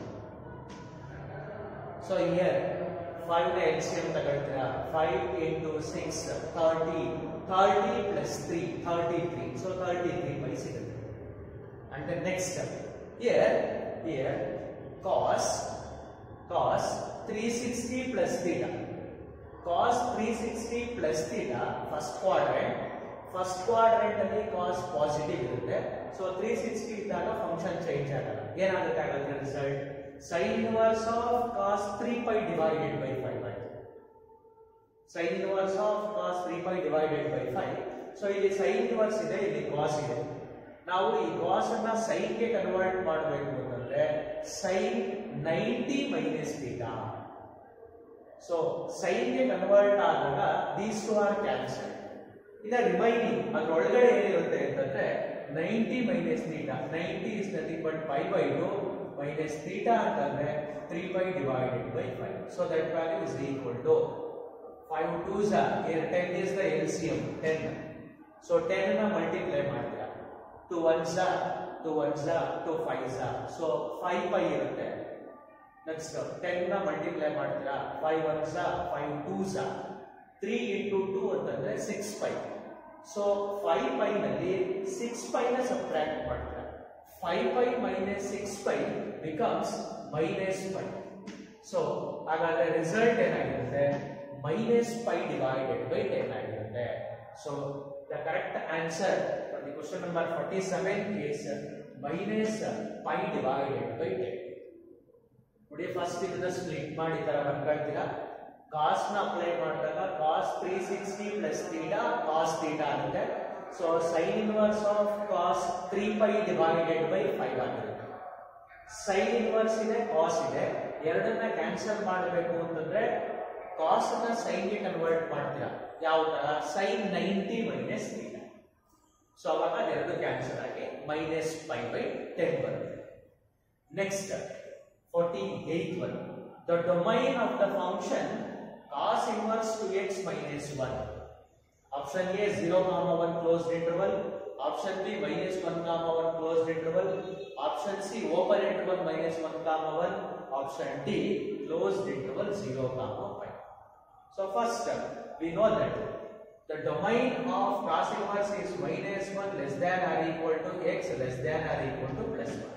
so here 5 ನ LCM ತಗೊಳ್ತೀರಾ 5 into 6 30 30 plus 3 33 so 33 pi ಸಿಗುತ್ತೆ and then next here here cos cos 360 plus theta cos 360 plus theta first quadrant first quadrant ಅಲ್ಲಿ cos positive ಇರುತ್ತೆ so three sixty ಇದ್ದಾಗ function change ಆಗಲ್ಲ ಏನಾಗುತ್ತೆ ಆಗುತ್ತೆ result sine inverse of cos three pi divided by five ಆಯ್ತು sine inverse of cos three pi divided by five so ಇಲ್ಲಿ sine inverse ಇದೆ ಇಲ್ಲಿ ಕಾಸ್ ಇದೆ ನಾವು ಈ ಕಾಸ್ ಅನ್ನ ಸೈನ್ ಗೆ ಕನ್ವರ್ಟ್ ಮಾಡಬೇಕು ಅಂತಂದ್ರೆ sine ninety minus theta so sine ಗೆ ಕನ್ವರ್ಟ್ ಆದಾಗ ದೀಸ್ ಟು ಆರ್ ಕ್ಯಾನ್ಸಲ್ ಇನ್ನ ರಿಮೈನಿಂಗ್ ಅದ್ರ ಒಳಗಡೆ ಏನಿರುತ್ತೆ ಅಂತಂದ್ರೆ ninety minus theta ninety is nothing but five by two minus theta ಅಂತಂದ್ರೆ three by divided by five so that value is equal to five two za ten is the L C M ten so ten ನ multiply ಮಾಡ್ತೀರಾ two one za two one za two five ಝ so five pi ಇರುತ್ತೆ next ten ನ multiply ಮಾಡ್ತೀರಾ five one za five two za three into two ಅಂತಂದ್ರೆ six pi so five pi ನಲ್ಲಿ six pi ನ subtract ಮಾಡ್ತೀರಾ five pi minus six pi becomes minus pi so ಹಾಗಾದ್ರೆ result ಏನಾಗಿರುತ್ತೆ minus pi divided by ten ಆಗಿರುತ್ತೆ so the correct answer for the question number forty seven is minus pi divided by ten ನೋಡಿ first ಇದನ್ನ split ಮಾಡಿ ತರ ಬರ್ಕೊಳ್ತೀರಾ cos ನ apply ಮಾಡಿದಾಗ cos three sixty plus theta cos theta ಆಗುತ್ತೆ so sine inverse of cos three pi divided by five ಆಗಿರುತ್ತೆ sine inverse ಇದೆ ಕಾಸ್ ಇದೆ ಎರಡನ್ನ ಕ್ಯಾನ್ಸಲ್ ಮಾಡಬೇಕು ಅಂತಂದ್ರೆ ಕಾಸ್ ಅನ್ನ ಸೈನ್ ಗೆ ಕನ್ವರ್ಟ್ ಮಾಡ್ತೀರಾ ಯಾವ ತರ sine ninety minus theta so ಅವಾಗ ಅದೆರಡು ಕ್ಯಾನ್ಸಲ್ ಆಗಿ ಮೈನಸ್ ಫೈ ಬೈ ಟೆನ್ ಬರುತ್ತೆ next forty eight one the domain of the function cos inverse 2x minus 1 option a 0 comma 1 closed interval option b minus 1 comma 1 closed interval option c open interval minus 1 comma 1 option d closed interval 0 comma 5 so first we know that the domain of cos inverse is minus 1 less than or equal to x less than or equal to plus 1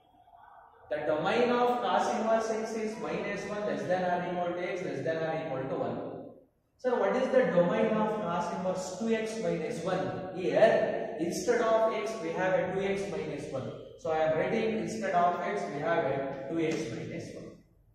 the domain of cos inverse x is minus 1 less than or equal to x less than or equal to 1. Sir, what is the domain of cos inverse 2x minus 1? Here, instead of x, we have a 2x minus 1. So, I am writing instead of x, we have a 2x minus 1.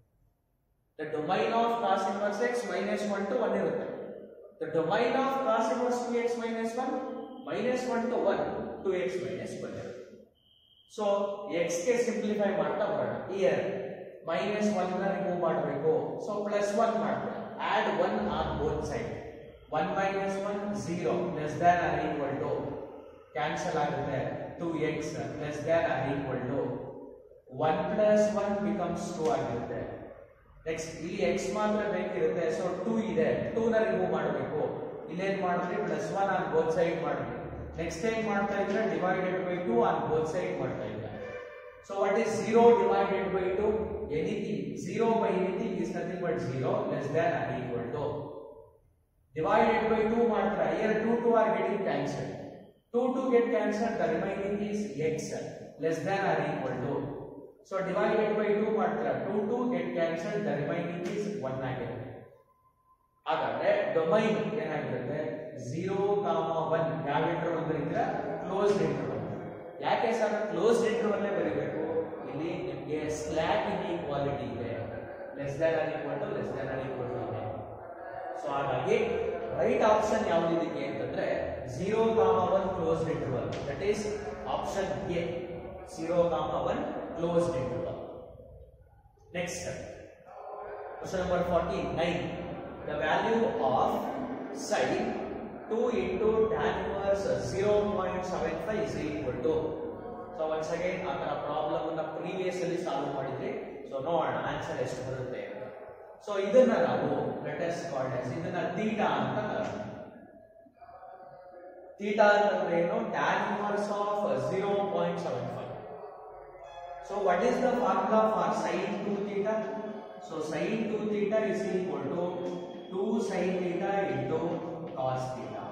The domain of cos inverse x minus 1 to 1 irutte. The domain of cos inverse 2x minus 1 minus 1 to 1 2x minus 1 irutte. So x ಗೆ simplify ಮಾಡ್ತಾ ಬರೋಣ here minus one ನ remove ಮಾಡಬೇಕು so plus one ಮಾಡ್ತಾರೆ add one on both side one minus one zero less than or equal to cancel ಆಗುತ್ತೆ two x less than or equal to one plus one becomes two ಆಗಿರುತ್ತೆ next ಇಲ್ಲಿ x ಮಾತ್ರ ಬೇಕಿರುತ್ತೆ so two ಇದೆ two ನ remove ಮಾಡಬೇಕು ಇಲ್ಲೇನ್ ಮಾಡಿದ್ರಿ plus one on both side ಮಾಡಿದ್ರಿ ನೆಕ್ಸ್ಟ್ ಏನ್ ಮಾಡ್ತಾ ಇದ್ರೆ divided by two on both side ಮಾಡ್ತಾ ಇದ್ದಾರೆ so what is zero divided by two anything zero by anything is nothing but zero less than or equal to divided by 2 matra here 2 2 are getting cancelled 2 2 get cancelled the remaining is x less than or equal to so divided by 2 matra 2 2 get cancelled the remaining is 1 ಆಗಿರುತ್ತೆ ಹಾಗಾದ್ರೆ domain ಏನಾಗಿರುತ್ತೆ 0 1 ಯಾವ interval ಬರೀತೀರಾ closed interval ಯಾಕೆ sir closed interval ಬರೀಬೇಕು ಇಲ್ಲಿ ನಿಮಗೆ slack inequality ಇದೆ less than or equal to less than or equal to ಇದೆ ಸೊ ಹಾಗಾಗಿ ರೈಟ್ ಆಪ್ಷನ್ ಯಾವುದಿದಕ್ಕೆ ಅಂತಂದ್ರೆ zero comma one closed interval that is option A zero comma one closed interval next question number forty nine the value of sine two into tan inverse zero point seven five is equal to so once again ಆ ಥರ problem ಅನ್ನ previous ಅಲ್ಲಿ solve ಮಾಡಿದ್ರಿ so ನೋಡೋಣ answer ಎಷ್ಟು ಬರುತ್ತೆ ಅಂತ so ಇದನ್ನ ನಾವು ಲೆಟಸ್ ಕಾಲ್ಡ್ ಇದನ್ನ ತೀಟಾ ಅಂತ ತೀಟಾ ಅಂತಂದ್ರೆ ಏನು tan inverse of zero point seven five so what is the formula for sine two theta so sine two theta is equal to two sine theta into cos theta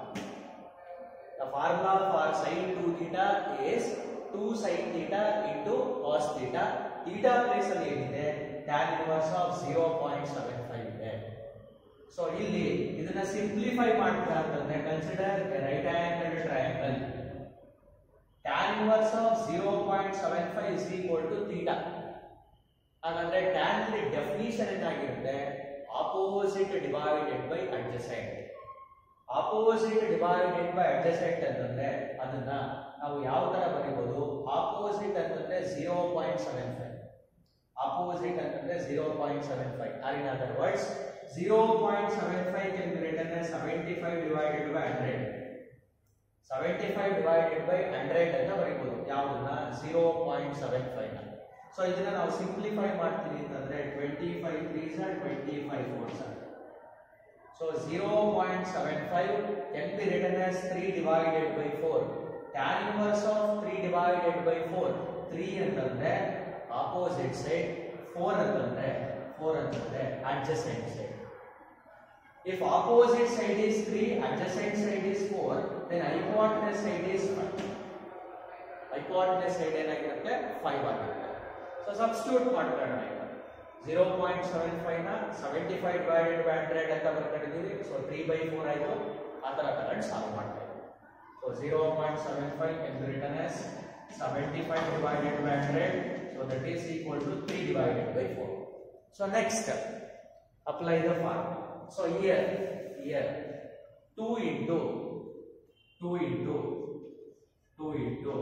the formula for sine two theta is two sine theta into cos theta theta place ಅಲ್ಲಿ ಏನಿದೆ tan inverse of zero point seven five ಇದೆ so ಇಲ್ಲಿ ಇದನ್ನ simplify ಮಾಡ್ತಾ ಅಂತಂದ್ರೆ consider right angle triangle tan inverse of zero point seven five is equal to theta ಹಾಗಾದ್ರೆ tan definition ಏನಾಗಿರುತ್ತೆ opposite divided by adjacent opposite divided by adjacent ಅಂತಂದ್ರೆ ಅದನ್ನ ನಾವು ಯಾವ ತರ ಬರೀಬಹುದು ಆಪೋಸಿಟ್ ಅಂತಂದ್ರೆ zero point seven five opposite ಅಂತಂದ್ರೆ 0.75 or in other words 0.75 can be written as 75 divided by 100 75 divided by 100 ಅಂತ ಬರೀಬಹುದು ಯಾವುದನ್ನ 0.75 ನ ಸೊ ಇದನ್ನ ನಾವು ಸಿಂಪ್ಲಿಫೈ ಮಾಡ್ತೀವಿ ಅಂತಂದ್ರೆ 25 3s are 25 4s are so 0.75 can be written as 3 divided by 4 tan inverse of 3 divided by 4 3 ಅಂತಂದ್ರೆ opposite side four ಅಂತಂದ್ರೆ four ಅಂತಂದ್ರೆ adjacent side if opposite side is three adjacent side is four then hypotenuse side is five hypotenuse side ಏನಾಗಿರುತ್ತೆ five ಆಗಿರುತ್ತೆ so substitute ಮಾಡ್ಕೊಳ್ಳೋಣ ಈಗ zero point seven five ನ seventy five divided by hundred ಅಂತ ಬರ್ಕೊಂಡಿದ್ದೀವಿ so three by four ಆಯಿತು ಆ ಥರ ತಗೊಂಡು ಸಾಲ್ವ್ ಮಾಡ್ತಾ ಇದ್ದೀವಿ so zero point seven five can be return as seventy five divided by hundred So that is equal to 3 divided by 4. So next, apply the formula. So here, here, 2 into, 2 into, 2 into,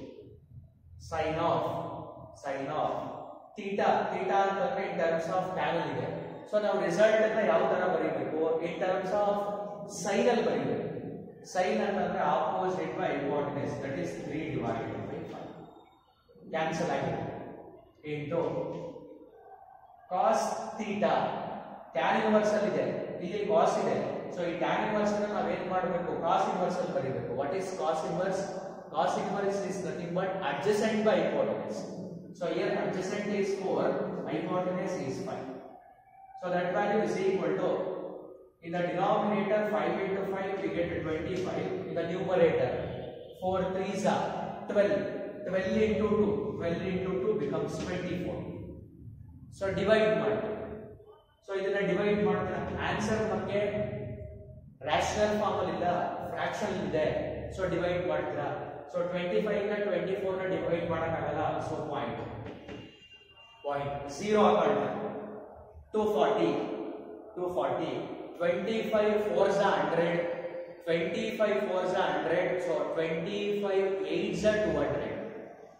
sine of, sine of, theta, theta ಅಂತಂದ್ರೆ in terms of tan ಇದೆ. So ನಾವು result ಅನ್ನ ಯಾವ ತರ ಬರೀಬೇಕು in terms of sin ಅಲ್ಲಿ ಬರೀಬೇಕು. sin ಅಂತಂದ್ರೆ opposite by hypotenuse that is 3 divided by 5. Cancel ಆಗಿದೆ into cos theta tan inverse ಅಲ್ಲಿ ಇದೆ ಇಲ್ಲಿ ಕಾಸ್ ಇದೆ ಸೊ ಈ ಟ್ಯಾನ್ ಇನ್ವರ್ಸ್ ಅನ್ನು ನಾವು ಏನ್ ಮಾಡಬೇಕು ಕಾಸ್ ಇನ್ವರ್ಸ್ ಅಲ್ಲಿ ಬರೀಬೇಕು what is cos inverse cos inverse is nothing but adjacent by hypotenuse so here adjacent is 4 hypotenuse is 5 so that value is equal to in the denominator 5 into 5 we get 25 in the numerator 4 3s are 12 12 into 2 12 into 2 becomes 24 so divide ಮಾಡಿ so ಇದನ್ನ divide ಮಾಡ್ತಾರೆ answer ನಮಗೆ rational form ಅಲ್ಲಿ ಇಲ್ಲ fraction ಇದೆ so divide ಮಾಡ್ತೀರಾ so twenty five ನ twenty four ನ ಡಿವೈಡ್ ಮಾಡಕ್ಕಾಗಲ್ಲ ಸೊ ಪಾಯಿಂಟ್ ಪಾಯಿಂಟ್ ಝೀರೋ ಹಾಕೊಳ್ಳೋಣ two forty two forty twenty five four za hundred twenty five four za hundred so twenty five eight za two hundred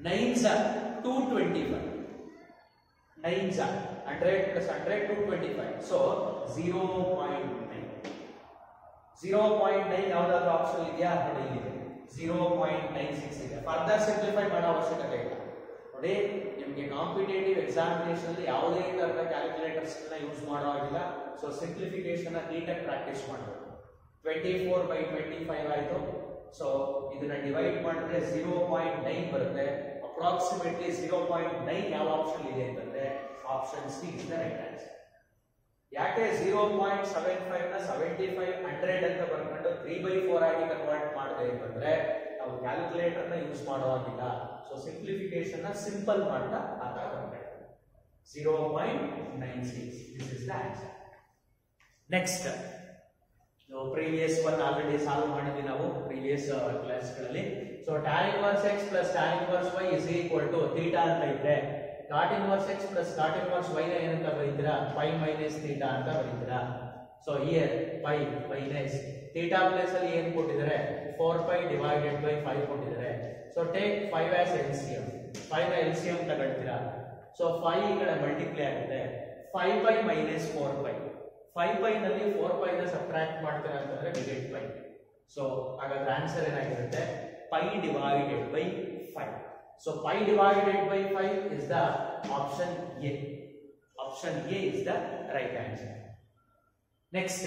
nines two twenty five nines hundred plus hundred two twenty five so zero point nine zero point nine ಯಾವ್ದಾದ್ರು option ಇದೆಯಾ ನೋಡಿ ಇಲ್ಲಿದೆ zero point nine six ಇದೆ further simplify ಮಾಡೋ ಅವಶ್ಯಕತೆ ಇಲ್ಲ ನೋಡಿ ನಿಮಗೆ ಕಾಂಪಿಟೇಟಿವ್ ಎಕ್ಸಾಮಿನೇಷನ್ ಅಲ್ಲಿ ಯಾವುದೇ ತರಹದ ಕ್ಯಾಲ್ಕುಲೇಟರ್ಸ್ ಯೂಸ್ ಮಾಡೋ ಆಗಿಲ್ಲ ಸೊ ಸಿಂಪ್ಲಿಫಿಕೇಶನ್ ನೀಟಾಗಿ ಪ್ರಾಕ್ಟೀಸ್ ಮಾಡಬೇಕು twenty four by twenty five ಆಯಿತು ಸೊ ಇದನ್ನ ಡಿವೈಡ್ ಮಾಡಿದ್ರೆ ಝೀರೋ ಪಾಯಿಂಟ್ ನೈನ್ ಬರುತ್ತೆ ಅಪ್ರಾಕ್ಸಿಮೇಟ್ಲಿ ಝೀರೋ ಪಾಯಿಂಟ್ ನೈನ್ ಯಾವ ಆಪ್ಷನ್ ಇದೆ ಅಂತಂದ್ರೆ option C is the right answer ಯಾಕೆ ಝೀರೋ ಪಾಯಿಂಟ್ ಸೆವೆನ್ ಫೈವ್ ನ ಸೆವೆಂಟಿ ಫೈವ್ ಹಂಡ್ರೆಡ್ ಅಂತ ಬರ್ಕೊಂಡು ತ್ರೀ ಬೈ ಫೋರ್ ಆಗಿ ಕನ್ವರ್ಟ್ ಮಾಡಿದೆ ಅಂತಂದ್ರೆ ನಾವು ಕ್ಯಾಲ್ಕುಲೇಟರ್ ನ ಯೂಸ್ ಮಾಡುವಾಗಿಲ್ಲ ಸೊ ಸಿಂಪ್ಲಿಫಿಕೇಶನ್ ನ ಸಿಂಪಲ್ ಮಾಡ್ತಾ ಆ ತರ ಬರ್ಬೇಕು zero point nine six this is the answer next previous one already solve ಮಾಡಿದ್ವಿ ನಾವು ಪ್ರೀವಿಯಸ್ ಕ್ಲಾಸ್ಗಳಲ್ಲಿ so tan inverse x plus tan inverse y is equal to theta ಅಂತ ಇದ್ರೆ cot inverse x plus cot inverse y ನ ಏನಂತ ಬರೀತೀರಾ pi minus theta ಅಂತ ಬರೀತೀರಾ so here pi minus theta place ಅಲ್ಲಿ ಏನ್ ಕೊಟ್ಟಿದ್ದಾರೆ four pi divided by five ಕೊಟ್ಟಿದ್ದಾರೆ so take five as L C M five ನ ಎಲ್ ಸಿ ಎಂ ತಗೊಳ್ತೀರಾ ಸೊ ಫೈವ್ ಈ ಕಡೆ ಮಲ್ಟಿಪ್ಲೈ ಆಗುತ್ತೆ five pi minus four pi five pi ನಲ್ಲಿ ಫೋರ್ ಪೈ ನ ಸಬ್ಟ್ರಾಕ್ಟ್ ಮಾಡ್ತೀರಾ ಅಂತಂದ್ರೆ ಡಿವೈಡ್ ಪೈ ಸೊ ಹಾಗಾದ್ರೆ ಆನ್ಸರ್ ಏನಾಗಿರುತ್ತೆ pi divided by five so pi divided by five is the option A option A is the right answer next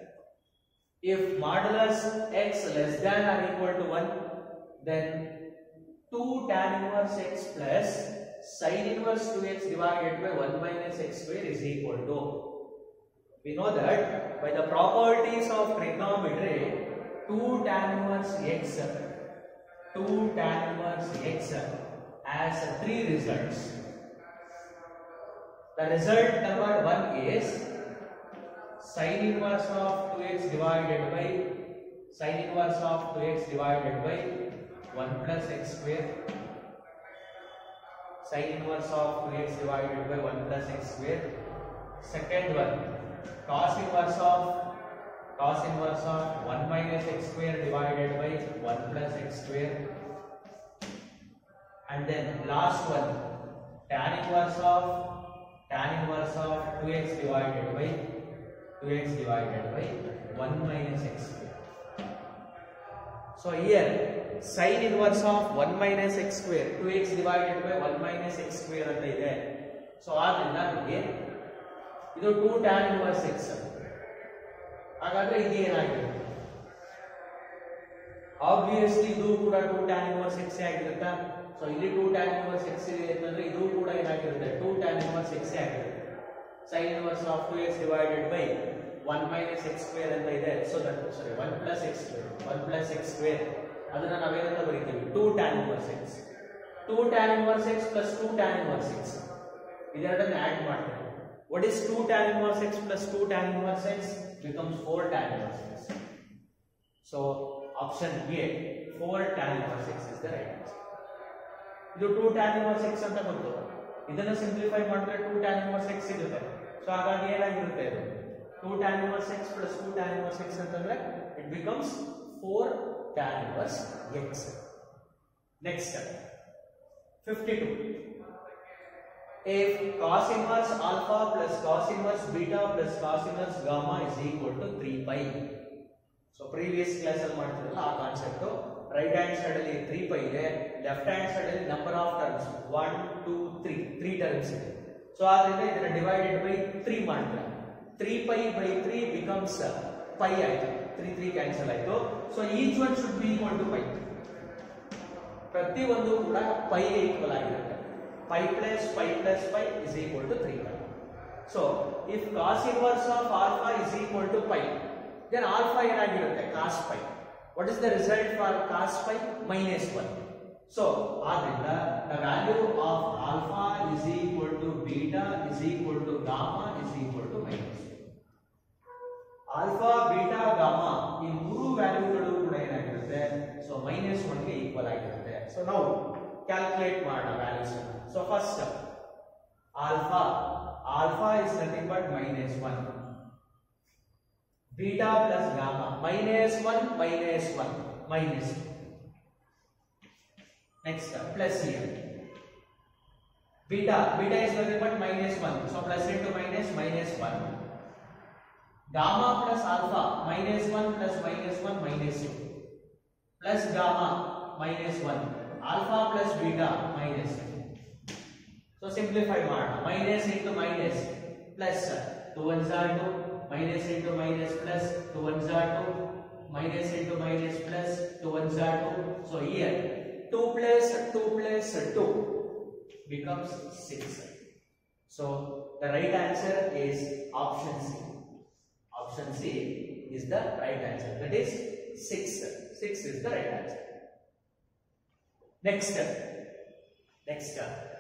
if modulus x less than or equal to 1 then 2 tan inverse x plus sin inverse 2x divided by 1 minus x square is equal to we know that by the properties of trigonometry 2 tan inverse x 2 tan inverse x has three results the result number 1 is sin inverse of 2x divided by sin inverse of 2x divided by 1 plus x square sin inverse of 2x divided by 1 plus x square second one cos inverse of cos inverse of 1 minus x square divided by 1 plus x square and then last one tan inverse of tan inverse of 2x divided by 2x divided by 1 minus x square. So here sin inverse of 1 minus x square 2x divided by 1 minus x square ಅಂತ ಇದೆ so ಆದ್ರಿಂದ ನಮಗೆ ಇದು 2 tan inverse x ಹಾಗಾದ್ರೆ ಇದು ಏನಾಗಿರುತ್ತೆ obviously ಇದು ಕೂಡ 2 tan inverse x ಆಗಿರುತ್ತಾ ಸೊ ಇಲ್ಲಿ 2 tan inverse x ಇದೆ ಅಂತಂದ್ರೆ ಇದು ಕೂಡ ಏನಾಗಿರುತ್ತೆ 2 tan inverse x ಆಗಿರುತ್ತೆ sin inverse of 2x divided by 1 minus x square ಅಂತ ಇದೆ so that sorry 1 plus x square 1 plus x square ಅದನ್ನ ನಾವೇನಂತ ಬರೀತೀವಿ 2 tan inverse x 2 tan inverse x plus 2 tan inverse x ಇದೆರಡನ್ನ add ಮಾಡ್ತೀವಿ what is 2 tan inverse x plus 2 tan inverse x becomes 4 tan inverse x so option A 4 tan inverse x is the right answer ಇದು 2 tan inverse x ಅಂತ ಗೊತ್ತು ಇದನ್ನ simplify ಮಾಡಿದ್ರೆ 2 tan inverse x ಸಿಗುತ್ತೆ so ಹಾಗಾಗಿ ಏನಾಗಿರುತ್ತೆ ಇದು 2 tan inverse x plus 2 tan inverse x ಅಂತಂದ್ರೆ it becomes 4 tan inverse x next 52 if cos inverse alpha plus cos inverse beta plus cos inverse gamma is equal to 3 pi so previous class ಅಲ್ಲಿ ಮಾಡ್ತಿರಲ್ಲ ಆ concept right hand side ಅಲ್ಲಿ 3 pi ಇದೆ left hand side ಅಲ್ಲಿ number of terms 1 2 3 3 terms ಇದೆ so ಆದ್ರಿಂದ ಇದನ್ನ divided by 3 ಮಾಡ್ತಾರೆ 3 ಪೈ ಬೈ 3 ಬಿಕಮ್ಸ್ ಪೈ ಆಯ್ತು 3 3 ಕ್ಯಾನ್ಸಲ್ ಆಯ್ತು so each one should be equal to pi ಪ್ರತಿ ಒಂದು ಕೂಡ ಪೈ ಈಕ್ವಲ್ ಆಗಿರುತ್ತೆ pi plus pi plus pi is equal to 3 pi so if cos inverse of alpha is equal to pi then alpha ಏನಾಗಿರುತ್ತೆ cos phi what is the result for cos phi minus 1 so ಆದ್ರಿಂದ the value of alpha is equal to beta is equal to gamma is equal to minus 1 alpha beta gamma ಈ ಮೂರು ವ್ಯಾಲ್ಯೂಗಳು ಕೂಡ ಏನಾಗಿರುತ್ತೆ so minus one ಗೆ equal ಆಗಿರುತ್ತೆ so ನಾವು calculate ಮಾಡೋಣ values so first alpha alpha is nothing but minus one beta plus gamma minus 1 minus 1 minus 2 Next, plus here. Beta, beta is nothing but minus 1. So plus into minus, minus 1. Gamma plus alpha, minus 1 plus minus 1, minus 2. Plus gamma, minus 1. Alpha plus beta, minus 2. So simplify ಮಾಡೋಣ minus into minus plus 2 ones are 2 minus into minus plus 2 ones are 2 minus into minus plus 2 ones are 2 so here 2 plus 2 plus 2 becomes 6 so the right answer is option C option C is the right answer that is 6 6 is the right answer next next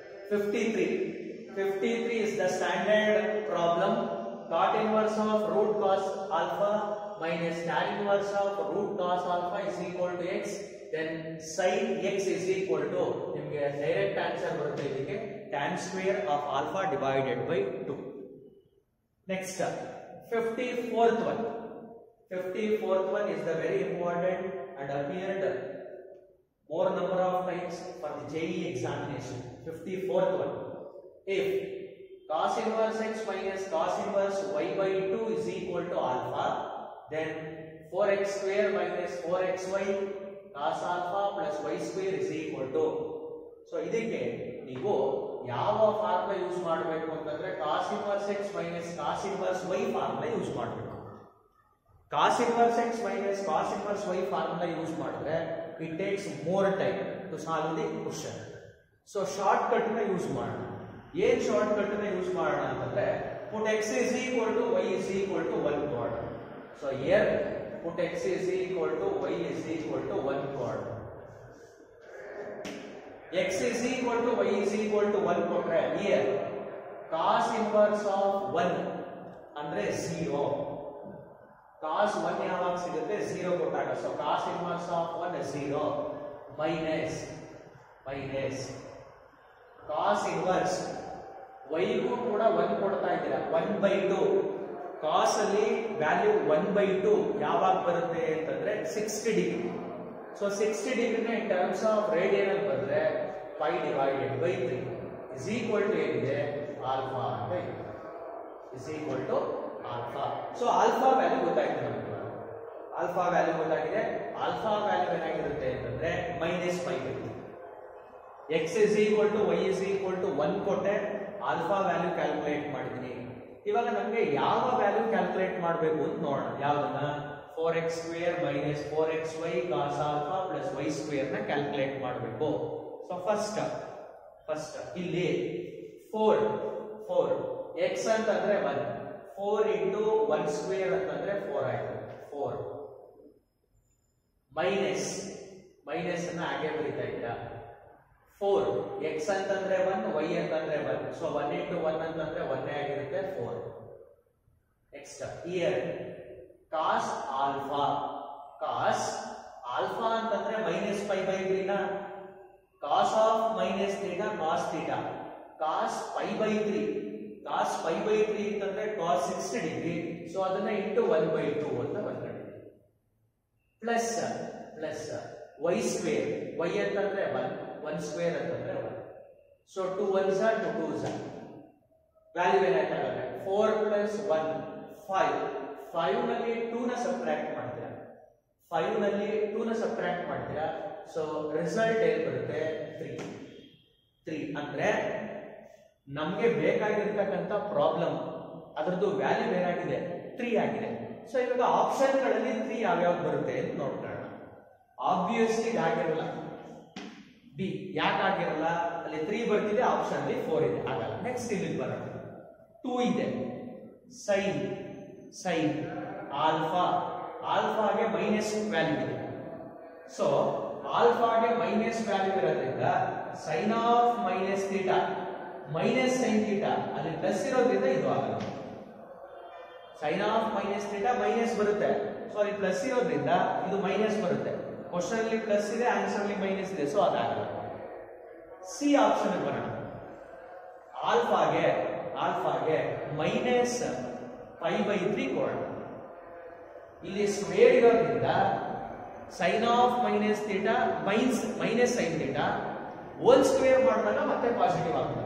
53 53 is the standard problem cot inverse of root cos alpha minus tan inverse of root cos alpha is equal to x then sin x is equal to ನಿಮಗೆ direct answer ಬರುತ್ತೆ ಇದಕ್ಕೆ tan square of alpha divided by 2 next 54th one 54th one is the very important and appeared more number of times for the JE examination 54th one if cos inverse x minus cos inverse y by 2 is equal to alpha, then 4x square minus 4xy cos alpha plus y square is equal to. So ಇದಕ್ಕೆ ನೀವು ಯಾವ formula use ಮಾಡಬೇಕು ಅಂತಂದ್ರೆ cos inverse x minus cos inverse y formula use ಮಾಡಬೇಕು cos inverse x minus cos inverse y formula use ಮಾಡಿದ್ರೆ it takes more time to solve the question so short cut ನ use ಮಾಡೋಣ ಏನ್ short cut ನ use ಮಾಡೋಣ ಅಂತಂದ್ರೆ put x is equal to Y is equal to one card so here put x is equal to Y is equal to one card x is equal to Y is equal to one ಕೊಟ್ರೆ here cos inverse of one ಅಂದ್ರೆ zero cos one ಯಾವಾಗ ಸಿಗುತ್ತೆ zero ಕೊಟ್ಟಾಗ so cos inverse of one zero minus minus cos inverse ವೈಗೂ ಕೂಡ one ಕೊಡ್ತಾ ಇದ್ದೀರಾ one by to ಕಾಸ್ ಅಲ್ಲಿ ವ್ಯಾಲ್ಯೂ ಒನ್ ಬೈ ಟು ಯಾವಾಗ ಬರುತ್ತೆ ಅಂತಂದ್ರೆ ಸಿಕ್ಸ್ಟಿ ಡಿಗ್ರಿ ಸೊ ಸಿಕ್ಸ್ಟಿ ಡಿಗ್ರಿನ ಇನ್ ಟರ್ಮ್ಸ್ ಆಫ್ ರೇಡಿಯನ್ ಅಲ್ಲಿ ಬಂದ್ರೆ five divided by three is equal to ಏನಿದೆ ಆಲ್ಫಾ ಅಂತ ಇದೆ is equal to alpha so alpha value ಗೊತ್ತಾಯ್ತು ನಮಗೆ ಆಲ್ಫಾ ವ್ಯಾಲ್ಯೂ ಗೊತ್ತಾಗಿದೆ ಆಲ್ಫಾ ವ್ಯಾಲ್ಯೂ ಏನಾಗಿರುತ್ತೆ ಅಂತಂದ್ರೆ ಮೈನಸ್ ಫೈವ್ ಇರುತ್ತೆ x is equal to Y is equal to one ಕೊಟ್ಟೆ ಆಲ್ಫಾ ವ್ಯಾಲ್ಯೂ ಕ್ಯಾಲ್ಕುಲೇಟ್ ಮಾಡಿದ್ದೀನಿ ಇವಾಗ ನಮಗೆ ಯಾವ ವ್ಯಾಲ್ಯೂ ಕ್ಯಾಲ್ಕುಲೇಟ್ ಮಾಡಬೇಕು ಅಂತ ನೋಡೋಣ ಯಾವ್ದನ್ನ four x square minus four x y cos alpha plus y square ನ ಕ್ಯಾಲ್ಕುಲೇಟ್ ಮಾಡಬೇಕು ಸೊ ಫಸ್ಟ್ ಫಸ್ಟ್ ಇಲ್ಲಿ ಫೋರ್ ಫೋರ್ ಎಕ್ಸ್ ಅಂತಂದ್ರೆ one four into one square ಅಂತಂದ್ರೆ ಫೋರ್ ಆಯ್ತು ಫೋರ್ ಮೈನಸ್ ಮೈನಸ್ ಅನ್ನ ಹಾಗೆ ಬರೀತಾ ಇದ್ದ ಫೋರ್ ಎಕ್ಸ್ ಅಂತಂದ್ರೆ ಒನ್ ವೈ ಅಂತಂದ್ರೆ one so one into one ಅಂತಂದ್ರೆ ಒನ್ನೇ ಆಗಿರುತ್ತೆ four next year cos alpha cos alpha ಅಂತಂದ್ರೆ ಮೈನಸ್ ಫೈವ್ ಬೈ ತ್ರೀನ ಕಾಸ್ ಆಫ್ ಮೈನಸ್ ತ್ರೀನ cos theta cos five by three cos five by three ಅಂತಂದ್ರೆ cos sixty degree so ಅದನ್ನ into one by two ಅಂತ ಬಂದ್ಕೊಂಡಿದ್ದೀವಿ plus plus y square y ಅಂತಂದ್ರೆ one one square ಅಂತಂದ್ರೆ one so two one ಝಾ two two ಝಾ value ಏನಾಯ್ತಾಗತ್ತೆ four plus one five five ನಲ್ಲಿ ಟೂ ನ ಸಬ್ಟ್ರಾಕ್ಟ್ ಮಾಡ್ತೀರಾ ಫೈವ್ ನಲ್ಲಿ ಟೂ ನ ಸಬ್ಟ್ರಾಕ್ಟ್ ಮಾಡ್ತೀರಾ ಸೊ ರಿಸಲ್ಟ್ ಏನ್ ಬರುತ್ತೆ ತ್ರೀ ತ್ರೀ ಅಂದ್ರೆ ನಮ್ಗೆ ಬೇಕಾಗಿರ್ತಕ್ಕಂಥ ಪ್ರಾಬ್ಲಮ್ ಅದರದ್ದು ವ್ಯಾಲ್ಯೂ ಏನಾಗಿದೆ ತ್ರೀ ಆಗಿದೆ ಸೊ ಇವಾಗ ಆಪ್ಷನ್ಗಳಲ್ಲಿ ತ್ರೀ ಯಾವ್ಯಾವ ಬರುತ್ತೆ ಅಂತ ನೋಡ್ಕೊಳ್ಳೋಣ ಆಬ್ವಿಯಸ್ಲಿ ಇದಾಗಿರಲ್ಲ ಬಿ ಯಾಕೆ ಆಗಿರಲ್ಲ ಅಲ್ಲಿ ತ್ರೀ ಬರ್ತಿದೆ ಆಪ್ಷನ್ ಅಲ್ಲಿ ಫೋರ್ ಇದೆ ಆಗಲ್ಲ ನೆಕ್ಸ್ಟ್ ಇಲ್ಲಿ ಬರೋಣ ಟೂ ಇದೆ ಸೈನ್ ಸೈನ್ ಆಲ್ಫಾ ಆಲ್ಫಾಗೆ ಮೈನಸ್ ವ್ಯಾಲ್ಯೂ ಇದೆ ಸೊ ಆಲ್ಫಾಗೆ ಮೈನಸ್ ವ್ಯಾಲ್ಯೂ ಇರೋದ್ರಿಂದ sine of minus theta minus sine theta ಅಲ್ಲಿ ಪ್ಲಸ್ ಇರೋದ್ರಿಂದ ಇದು ಆಗಲ್ಲ sine of minus theta minus ಬರುತ್ತೆ ಸೊ ಅಲ್ಲಿ ಪ್ಲಸ್ ಇರೋದ್ರಿಂದ ಇದು ಮೈನಸ್ ಬರುತ್ತೆ ಕ್ವಶನ್ ಅಲ್ಲಿ ಪ್ಲಸ್ ಇದೆ ಆನ್ಸರ್ ಅಲ್ಲಿ ಮೈನಸ್ ಇದೆ ಸೊ ಅದಾಗಲ್ಲ ಸಿ ಆಪ್ಷನ್ ಬರೋಣ ಆಲ್ಫಾಗೆ ಆಲ್ಫಾಗೆ ಮೈನಸ್ ಫೈವ್ ಬೈ ತ್ರೀ ಕೊಡೋಣ ಇಲ್ಲಿ ಸ್ಕ್ವೇರ್ ಇರೋದ್ರಿಂದ sine of minus theta minus minus sine theta whole square ಮಾಡಿದಾಗ ಮತ್ತೆ ಪಾಸಿಟಿವ್ ಆಗುತ್ತೆ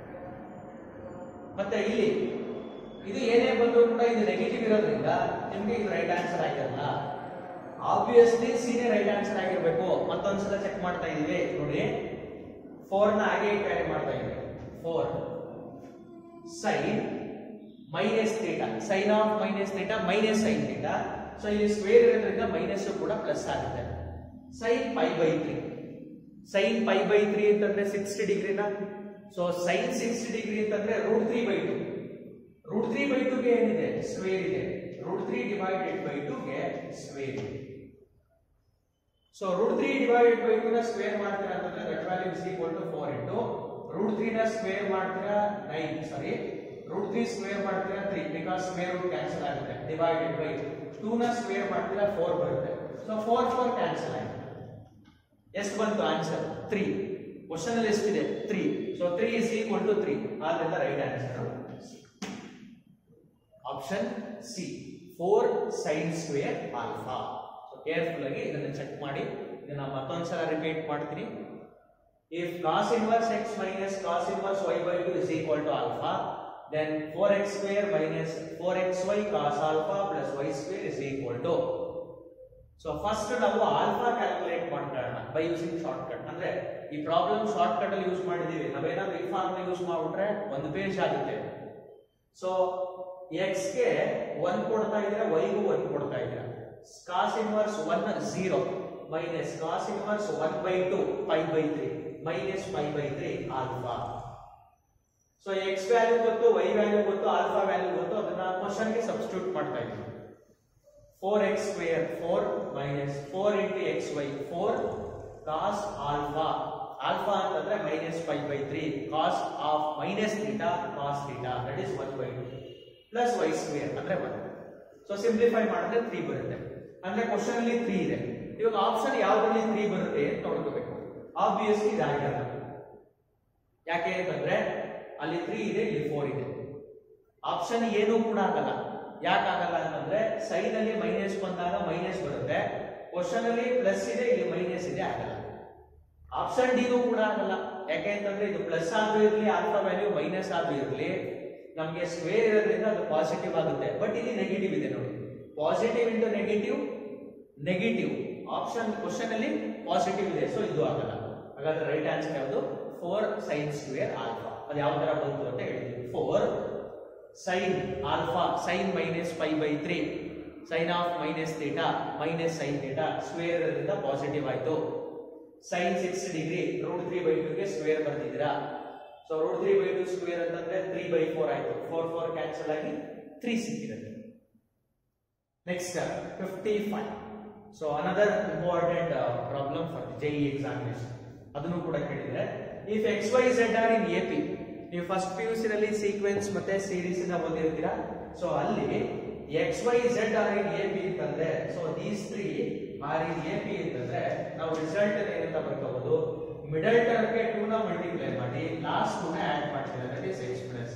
ಮತ್ತೆ ಇಲ್ಲಿ ಇದು ಏನೇ ಬಂದರೂ ಕೂಡ ಇದು ನೆಗೆಟಿವ್ ಇರೋದ್ರಿಂದ ನಿಮ್ಗೆ ಇದು ರೈಟ್ ಆನ್ಸರ್ ಆಗಿರಲ್ಲ ಆಬ್ವಿಯಸ್ಲಿ ಸಿನೇ ರೈಟ್ ಆನ್ಸರ್ ಆಗಿರ್ಬೇಕು ಮತ್ತೊಂದ್ಸಲ ಚೆಕ್ ಮಾಡ್ತಾ ಇದೀವಿ ನೋಡಿ ಫೋರ್ ನ ಹಾಗೆ ಕ್ಯಾರಿ ಮಾಡ್ತಾ ಇದೀವಿ four sine minus theta sine of minus theta minus sine theta so ಇಲ್ಲಿ ಸ್ಕ್ವೇರ್ ಇರೋದ್ರಿಂದ ಮೈನಸ್ ಕೂಡ ಪ್ಲಸ್ ಆಗುತ್ತೆ sine pi by three sine pi by three ಅಂತಂದ್ರೆ ಸಿಕ್ಸ್ಟಿ ಡಿಗ್ರಿನ ಸೊ ಸೈನ್ ಸಿಕ್ಸ್ಟಿ ಡಿಗ್ರಿ ಅಂತಂದ್ರೆ root three by two root three by ಟುಗೆ ಏನಿದೆ square ಇದೆ ರೂಟ್ ತ್ರೀ ಡಿವೈಡೆಡ್ ಬೈ ಟುಗೆ ಸ್ಕ್ವೇರ್ ಇದೆ so root three divided by two ನ square ಮಾಡ್ತೀರಾ ಅಂತಂದ್ರೆ that value is equal to four into root three ನ ಸ್ಕ್ವೇರ್ ಮಾಡ್ತೀರಾ nine sorry root three square ಮಾಡ್ತೀರಾ three because square root cancel ಆಗುತ್ತೆ divided by two ನ square ಮಾಡ್ತೀರಾ four ಬರುತ್ತೆ ಸೊ ಫೋರ್ ಫೋರ್ ಕ್ಯಾನ್ಸಲ್ ಆಗುತ್ತೆ ಎಷ್ಟು ಬಂತು ಆನ್ಸರ್ ತ್ರೀ ಕ್ವಶನ್ ಅಲ್ಲಿ ಎಷ್ಟಿದೆ three so three is equal to three ಆದ್ರಿಂದ right answer option C four sine square alpha so careful ಆಗಿ ಇದನ್ನ ಚೆಕ್ ಮಾಡಿ ಇದನ್ನ ಮತ್ತೊಂದ್ಸಲ ರಿಪೀಟ್ ಮಾಡ್ತೀನಿ if cos inverse x minus cos inverse y by two is equal to alpha then four x square minus four x y cos alpha plus y square is equal to so first ನಾವು alpha calculate ಮಾಡ್ಕೊಳ್ಳೋಣ by using shortcut ಅಂದ್ರೆ ಈ problem shortcut ಅಲ್ಲಿ use ಮಾಡಿದೀವಿ ನಾವೇನಾದ್ರೂ ಈ form use ಮಾಡ್ಬಿಟ್ರೆ ಒಂದು ಪೇಜ್ ಆಗುತ್ತೆ ಸೊ ಎಕ್ಸ್ ಗೆ ಒನ್ ಕೊಡ್ತಾ ಇದ್ರೆ ವೈಗೂ ಒನ್ ಕೊಡ್ತಾ ಇದ್ದೀರಾ cos inverse one zero minus cos inverse one by two five by three minus five by three alpha so x value ಗೊತ್ತು ವೈ ವ್ಯಾಲ್ಯೂ ಗೊತ್ತು ಆಲ್ಫಾ ವ್ಯಾಲ್ಯೂ ಗೊತ್ತು ಅದನ್ನ ಕ್ವಶನ್ಗೆ ಸಬ್ಸ್ಟಿಟ್ಯೂಟ್ ಮಾಡ್ತಾ ಇದ್ದೀವಿ four x square four minus four into x y four cos alpha alpha ಅಂತಂದ್ರೆ minus five by three cos of minus theta cos theta that is one by two plus y square ಅಂದ್ರೆ one so simplify ಮಾಡಿದ್ರೆ three ಬರುತ್ತೆ ಅಂದ್ರೆ question ಅಲ್ಲಿ three ಇದೆ ಇವಾಗ option ಯಾವ್ದ್ರಲ್ಲಿ three ಬರುತ್ತೆ ಅಂತ ನೋಡ್ಕೋಬೇಕು ಆಬ್ವಿಯಸ್ಲಿ ಇದಾಗಿರಲ್ಲ ಯಾಕೆ ಅಂತಂದ್ರೆ ಅಲ್ಲಿ ತ್ರೀ ಇದೆ ಇಲ್ಲಿ ಫೋರ್ ಇದೆ ಆಪ್ಷನ್ ಏನೂ ಕೂಡ ಆಗಲ್ಲ ಯಾಕಾಗಲ್ಲ ಅಂತಂದ್ರೆ ಸೈನ್ ಅಲ್ಲಿ ಮೈನಸ್ ಬಂದಾಗ ಮೈನಸ್ ಬರುತ್ತೆ ಕ್ವಶನ್ ಅಲ್ಲಿ ಪ್ಲಸ್ ಇದೆ ಇಲ್ಲಿ ಮೈನಸ್ ಇದೆ ಆಗಲ್ಲ ಆಪ್ಷನ್ ಡಿನೂ ಕೂಡ ಆಗಲ್ಲ ಯಾಕೆ ಅಂತಂದ್ರೆ ಇದು ಪ್ಲಸ್ ಆದ್ರೂ ಇರಲಿ ಆಲ್ಫಾ ವ್ಯಾಲ್ಯೂ ಮೈನಸ್ ಆದ್ರೂ ಇರಲಿ ನಮಗೆ ಸ್ಕ್ವೇರ್ ಇರೋದ್ರಿಂದ ಅದು ಪಾಸಿಟಿವ್ ಆಗುತ್ತೆ ಬಟ್ ಇಲ್ಲಿ ನೆಗೆಟಿವ್ ಇದೆ ನೋಡಿ positive into negative negative option question ಅಲ್ಲಿ ಪಾಸಿಟಿವ್ ಇದೆ ಸೊ ಇದು ಆಗಲ್ಲ ಹಾಗಾದ್ರೆ ರೈಟ್ ಆನ್ಸರ್ ಯಾವುದು ಫೋರ್ ಸೈನ್ ಸ್ಕ್ವೇರ್ ಆಲ್ಫಾ ಅದು ಯಾವ ತರ ಬಂತು ಅಂತ ಹೇಳಿದ್ವಿ four sine alpha sine minus five by three sine of minus theta minus sine theta square ಇರೋದ್ರಿಂದ ಪಾಸಿಟಿವ್ ಆಯ್ತು sine six degree root three by ಟೂಗೆ ಸ್ಕ್ವೇರ್ ಬರ್ತಿದ್ದೀರಾ so root three by two square ಅಂತಂದ್ರೆ ತ್ರೀ ಬೈ ಫೋರ್ ಆಯ್ತು four four cancel ಆಗಿ three ಸಿಕ್ಕಿರುತ್ತೆ next fifty five so another important problem for JEE examination ಅದನ್ನು ಕೂಡ ಕೇಳಿದ್ರೆ if x Y Z R in A P ನೀವು first P U ನಲ್ಲಿ sequence ಮತ್ತೆ ಸೀರೀಸ್ ಇಂದ ಓದಿರ್ತೀರಾ ಸೊ ಅಲ್ಲಿ x Y Z R in A P ಅಂತಂದ್ರೆ so these three are in A P ಅಂತಂದ್ರೆ ನಾವು ರಿಸಲ್ಟ್ ಏನಂತ ಬರ್ಕೋಬಹುದು ಮಿಡಲ್ ಟರ್ಮ್ಗೆ ಟೂ ನ ಮಲ್ಟಿಪ್ಲೈ ಮಾಡಿ ಲಾಸ್ಟ್ ಟೂ ನ ಆಡ್ ಮಾಡ್ತೀರಾ ದಟ್ ಇಸ್ ಎಕ್ಸ್ ಪ್ಲಸ್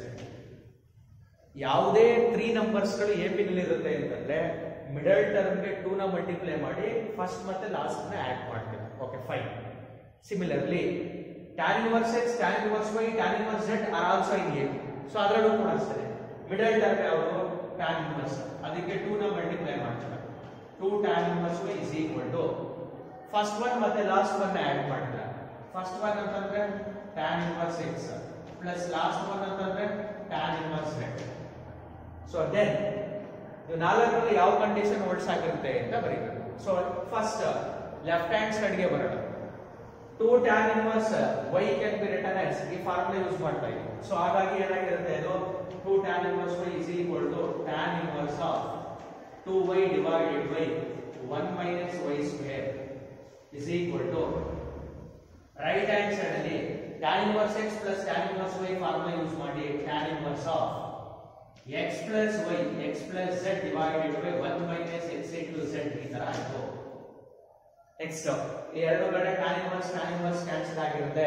ಯಾವುದೇ ತ್ರೀ ನಂಬರ್ಸ್ಗಳು ಎ ಪಿ ನಲ್ಲಿ ಇರುತ್ತೆ ಅಂತಂದ್ರೆ ಮಿಡಲ್ ಟರ್ಮ್ಗೆ ಟೂ ನ ಮಲ್ಟಿಪ್ಲೈ ಮಾಡಿ ಫಸ್ಟ್ ಮತ್ತೆ ಲಾಸ್ಟ್ ನ ಆಡ್ ಮಾಡ್ತೀರಾ okay fine similarly tan inverse x tan inverse y tan inverse z are also in A so ಅದರಲ್ಲೂ ಕೂಡ ಅಷ್ಟೇ ಮಿಡಲ್ ಟರ್ಮ್ ಯಾವುದು ಟ್ಯಾನ್ ಇನ್ವರ್ಸ್ ಅದಕ್ಕೆ ಟೂ ನ ಮಲ್ಟಿಪ್ಲೈ ಮಾಡ್ತೀರಾ two tan inverse y is equal to first one ಮತ್ತೆ last one add ಮಾಡ್ತೀರಾ first one ಅಂತಂದ್ರೆ tan inverse x plus last one ಅಂತಂದ್ರೆ tan inverse z so then ನೀವು ನಾಲ್ಕರಲ್ಲಿ ಯಾವ ಕಂಡೀಷನ್ ಹೋಲ್ಡ್ಸ್ ಆಗಿರುತ್ತೆ ಅಂತ ಬರೀಬೇಕು ಸೊ ಫಸ್ಟ್ ಲೆಫ್ಟ್ ಹ್ಯಾಂಡ್ ಸೈಡ್ಗೆ ಬರೋಣ two tan inverse y can be return as ಈ ಫಾರ್ಮುಲಾ ಯೂಸ್ ಮಾಡ್ತಾ ಇದ್ದೀವಿ ಸೊ ಹಾಗಾಗಿ ಏನಾಗಿರುತ್ತೆ ಅದು two tan inverse y is equal to tan inverse of two y divided by one minus y square is equal to right hand side ಅಲ್ಲಿ tan inverse x plus tan inverse y formula use ಮಾಡಿ tan inverse of x plus y x plus z divided by 1 minus x into z ಈ ತರ ಆಯ್ತು next ಈ ಎರಡು ಕಡೆ tan inverse tan inverse cancel ಆಗಿರುತ್ತೆ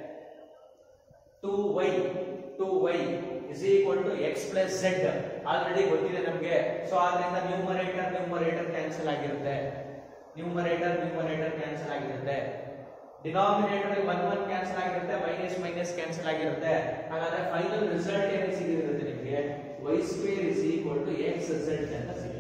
2y 2y is equal to x plus z already ಗೊತ್ತಿದೆ ನಮಗೆ ಸೊ ಆದ್ರಿಂದ ನ್ಯೂಮರೇಟರ್ ನ್ಯೂಮರೇಟರ್ ಕ್ಯಾನ್ಸಲ್ ಆಗಿರುತ್ತೆ ನ್ಯೂಮರೇಟರ್ ನ್ಯೂಮರೇಟರ್ ಕ್ಯಾನ್ಸಲ್ ಆಗಿರುತ್ತೆ ಡಿನಾಮಿನೇಟರ್ ಒನ್ ಒನ್ ಕ್ಯಾನ್ಸಲ್ ಆಗಿರುತ್ತೆ ಮೈನಸ್ ಮೈನಸ್ ಕ್ಯಾನ್ಸಲ್ ಆಗಿರುತ್ತೆ ಹಾಗಾದ್ರೆ ಫೈನಲ್ ರಿಸಲ್ಟ್ ಏನು ಸಿಗಿರುತ್ತೆ ನಿಮಗೆ y square is equal to x result ಅಂತ ಸಿಗುತ್ತೆ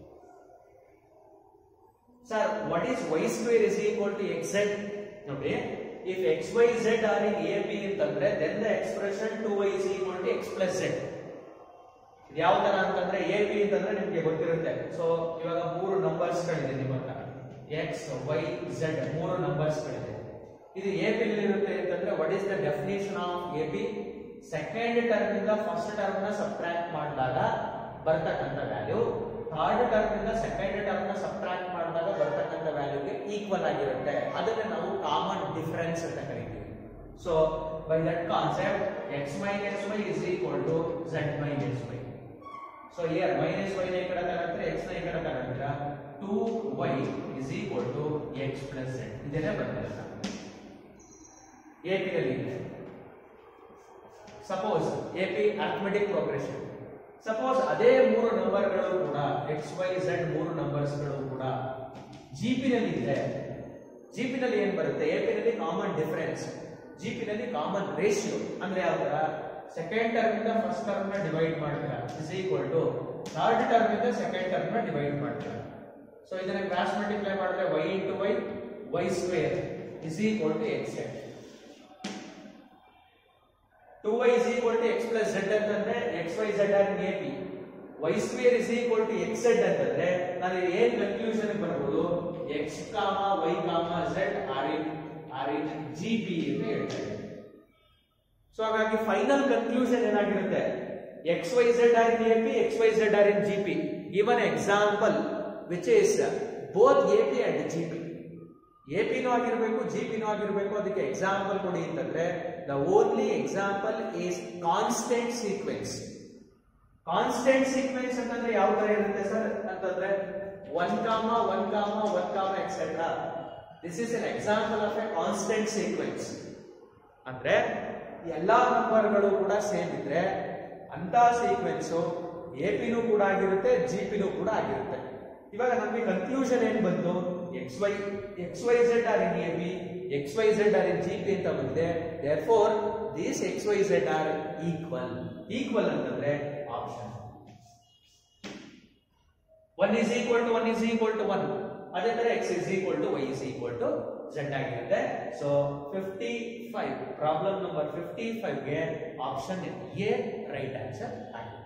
sir what is y square is equal to x z ನೋಡಿ if x Y Z R in A B ಅಂತಂದ್ರೆ then the expression two Y is equal to x plus z ಯಾವ ತರ ಅಂತಂದ್ರೆ A B ಅಂತಂದ್ರೆ ನಿಮ್ಗೆ ಗೊತ್ತಿರುತ್ತೆ so ಇವಾಗ ಮೂರು ನಂಬರ್ಸ್ ಗಳಿದೆ ನಿಮ್ಮ ಹತ್ರ ಎಕ್ಸ್ ವೈ ಝೆಡ್ ಮೂರು ನಂಬರ್ಸ್ ಗಳಿದೆ ಇದು ಎ ಬಿ ಇರುತ್ತೆ ಅಂತಂದ್ರೆ what is the definition of A B second term ಇಂದ ಫಸ್ಟ್ ಟರ್ಮ್ ನ ಸಬ್ಟ್ರಾಕ್ಟ್ ಮಾಡಿದಾಗ ಬರ್ತಕ್ಕಂಥ ವ್ಯಾಲ್ಯೂ ಥರ್ಡ್ ಟರ್ಮ್ ಇಂದ ಸೆಕೆಂಡ್ ಟರ್ಮ್ ನ ಸಬ್ಟ್ರಾಕ್ಟ್ ಮಾಡಿದಾಗ ಬರ್ತಕ್ಕಂಥ ವ್ಯಾಲ್ಯೂಗೆ ಈಕ್ವಲ್ ಆಗಿರುತ್ತೆ ಅದನ್ನ ನಾವು ಕಾಮನ್ ಡಿಫರೆನ್ಸ್ ಅಂತ ಕರಿತೀವಿ so by that concept x minus y is equal to z minus y so year minus y ನ ಈ ಕಡೆ ತಗೊಂಡ್ರೆ ಎಕ್ಸ್ ನ ಈ ಕಡೆ ತಗೊಂಡ್ರೆ two y is equal to x plus z ಇದನ್ನೇ ಬಂದಿಲ್ಲ ಎ ಪಿ ಅಲ್ಲಿ ಇದೆ suppose A P arithmetic progression suppose ಅದೇ ಮೂರು ನಂಬರ್ಗಳು ಕೂಡ ಎಕ್ಸ್ ವೈ ಝೆಡ್ ಮೂರು ನಂಬರ್ಸ್ಗಳು ಕೂಡ ಜಿ ಪಿ ನಲ್ಲಿ ಇದೆ ಜಿ ಪಿ ನಲ್ಲಿ ಏನ್ ಬರುತ್ತೆ ಎ ಪಿ ನಲ್ಲಿ ಕಾಮನ್ ಡಿಫರೆನ್ಸ್ ಜಿ ಪಿ ನಲ್ಲಿ ಕಾಮನ್ ರೇಷಿಯೋ ಅಂದ್ರೆ ಯಾವ ತರ ಸೆಕೆಂಡ್ ಟರ್ಮ್ ಇಂದ ಫಸ್ಟ್ ಟರ್ಮ್ ನ ಡಿವೈಡ್ ಮಾಡ್ತೀರಾ is equal to third term ಇಂದ ಸೆಕೆಂಡ್ ಟರ್ಮ್ ನ ಡಿವೈಡ್ ಮಾಡ್ತೀರಾ ಸೊ ಇದನ್ನ ಕ್ರಾಸ್ ಮಲ್ಟಿಪ್ಲೈ ಮಾಡಿದ್ರೆ y into y y square is equal to x z two Y is equal to x plus z ಅಂತಂದ್ರೆ x Y Z are A P y square is equal to x z ಅಂತಂದ್ರೆ ನಾನು ಏನ್ conclusion ಬರ್ಬೋದು x comma y comma z R in are in G P ಅಂತ ಹೇಳ್ತಾ ಇದ್ದೀನಿ so ಹಾಗಾಗಿ final conclusion ಏನಾಗಿರುತ್ತೆ x Y Z R in A P x Y Z R in G P given example which is both A P and G P A ಪಿನೂ ಆಗಿರ್ಬೇಕು G ಪಿನೂ ಆಗಿರ್ಬೇಕು ಅದಕ್ಕೆ ಎಕ್ಸಾಂಪಲ್ ಕೊಡಿ ಅಂತಂದ್ರೆ the only example is constant sequence constant sequence ಅಂತಂದ್ರೆ ಯಾವ ತರ ಇರುತ್ತೆ ಸರ್ ಅಂತಂದ್ರೆ one comma one comma one comma etcetera this is an example of a constant sequence ಅಂದ್ರೆ ಎಲ್ಲಾ ನಂಬರ್ಗಳು ಕೂಡ ಸೇಮ್ ಇದ್ರೆ ಅಂತ ಸೀಕ್ವೆನ್ಸ್ ಎ ಪಿನೂ ಕೂಡ ಆಗಿರುತ್ತೆ ಜಿ ಪಿನೂ ಕೂಡ ಆಗಿರುತ್ತೆ ಇವಾಗ ನಮಗೆ ಕನ್ಕ್ಲೂಷನ್ ಏನ್ ಬಂತು X Y X Y Z R in A B X Y Z R in G P ಅಂತ ಬಂದಿದೆ therefore these X Y Z R equal equal ಅಂತಂದ್ರೆ option one is equal to one is equal to one ಅದೇ ತರ X is equal to Y is equal to Z ಆಗಿರುತ್ತೆ so fifty five problem number fifty ಫೈವ್ಗೆ option A right answer ಆಗಿದೆ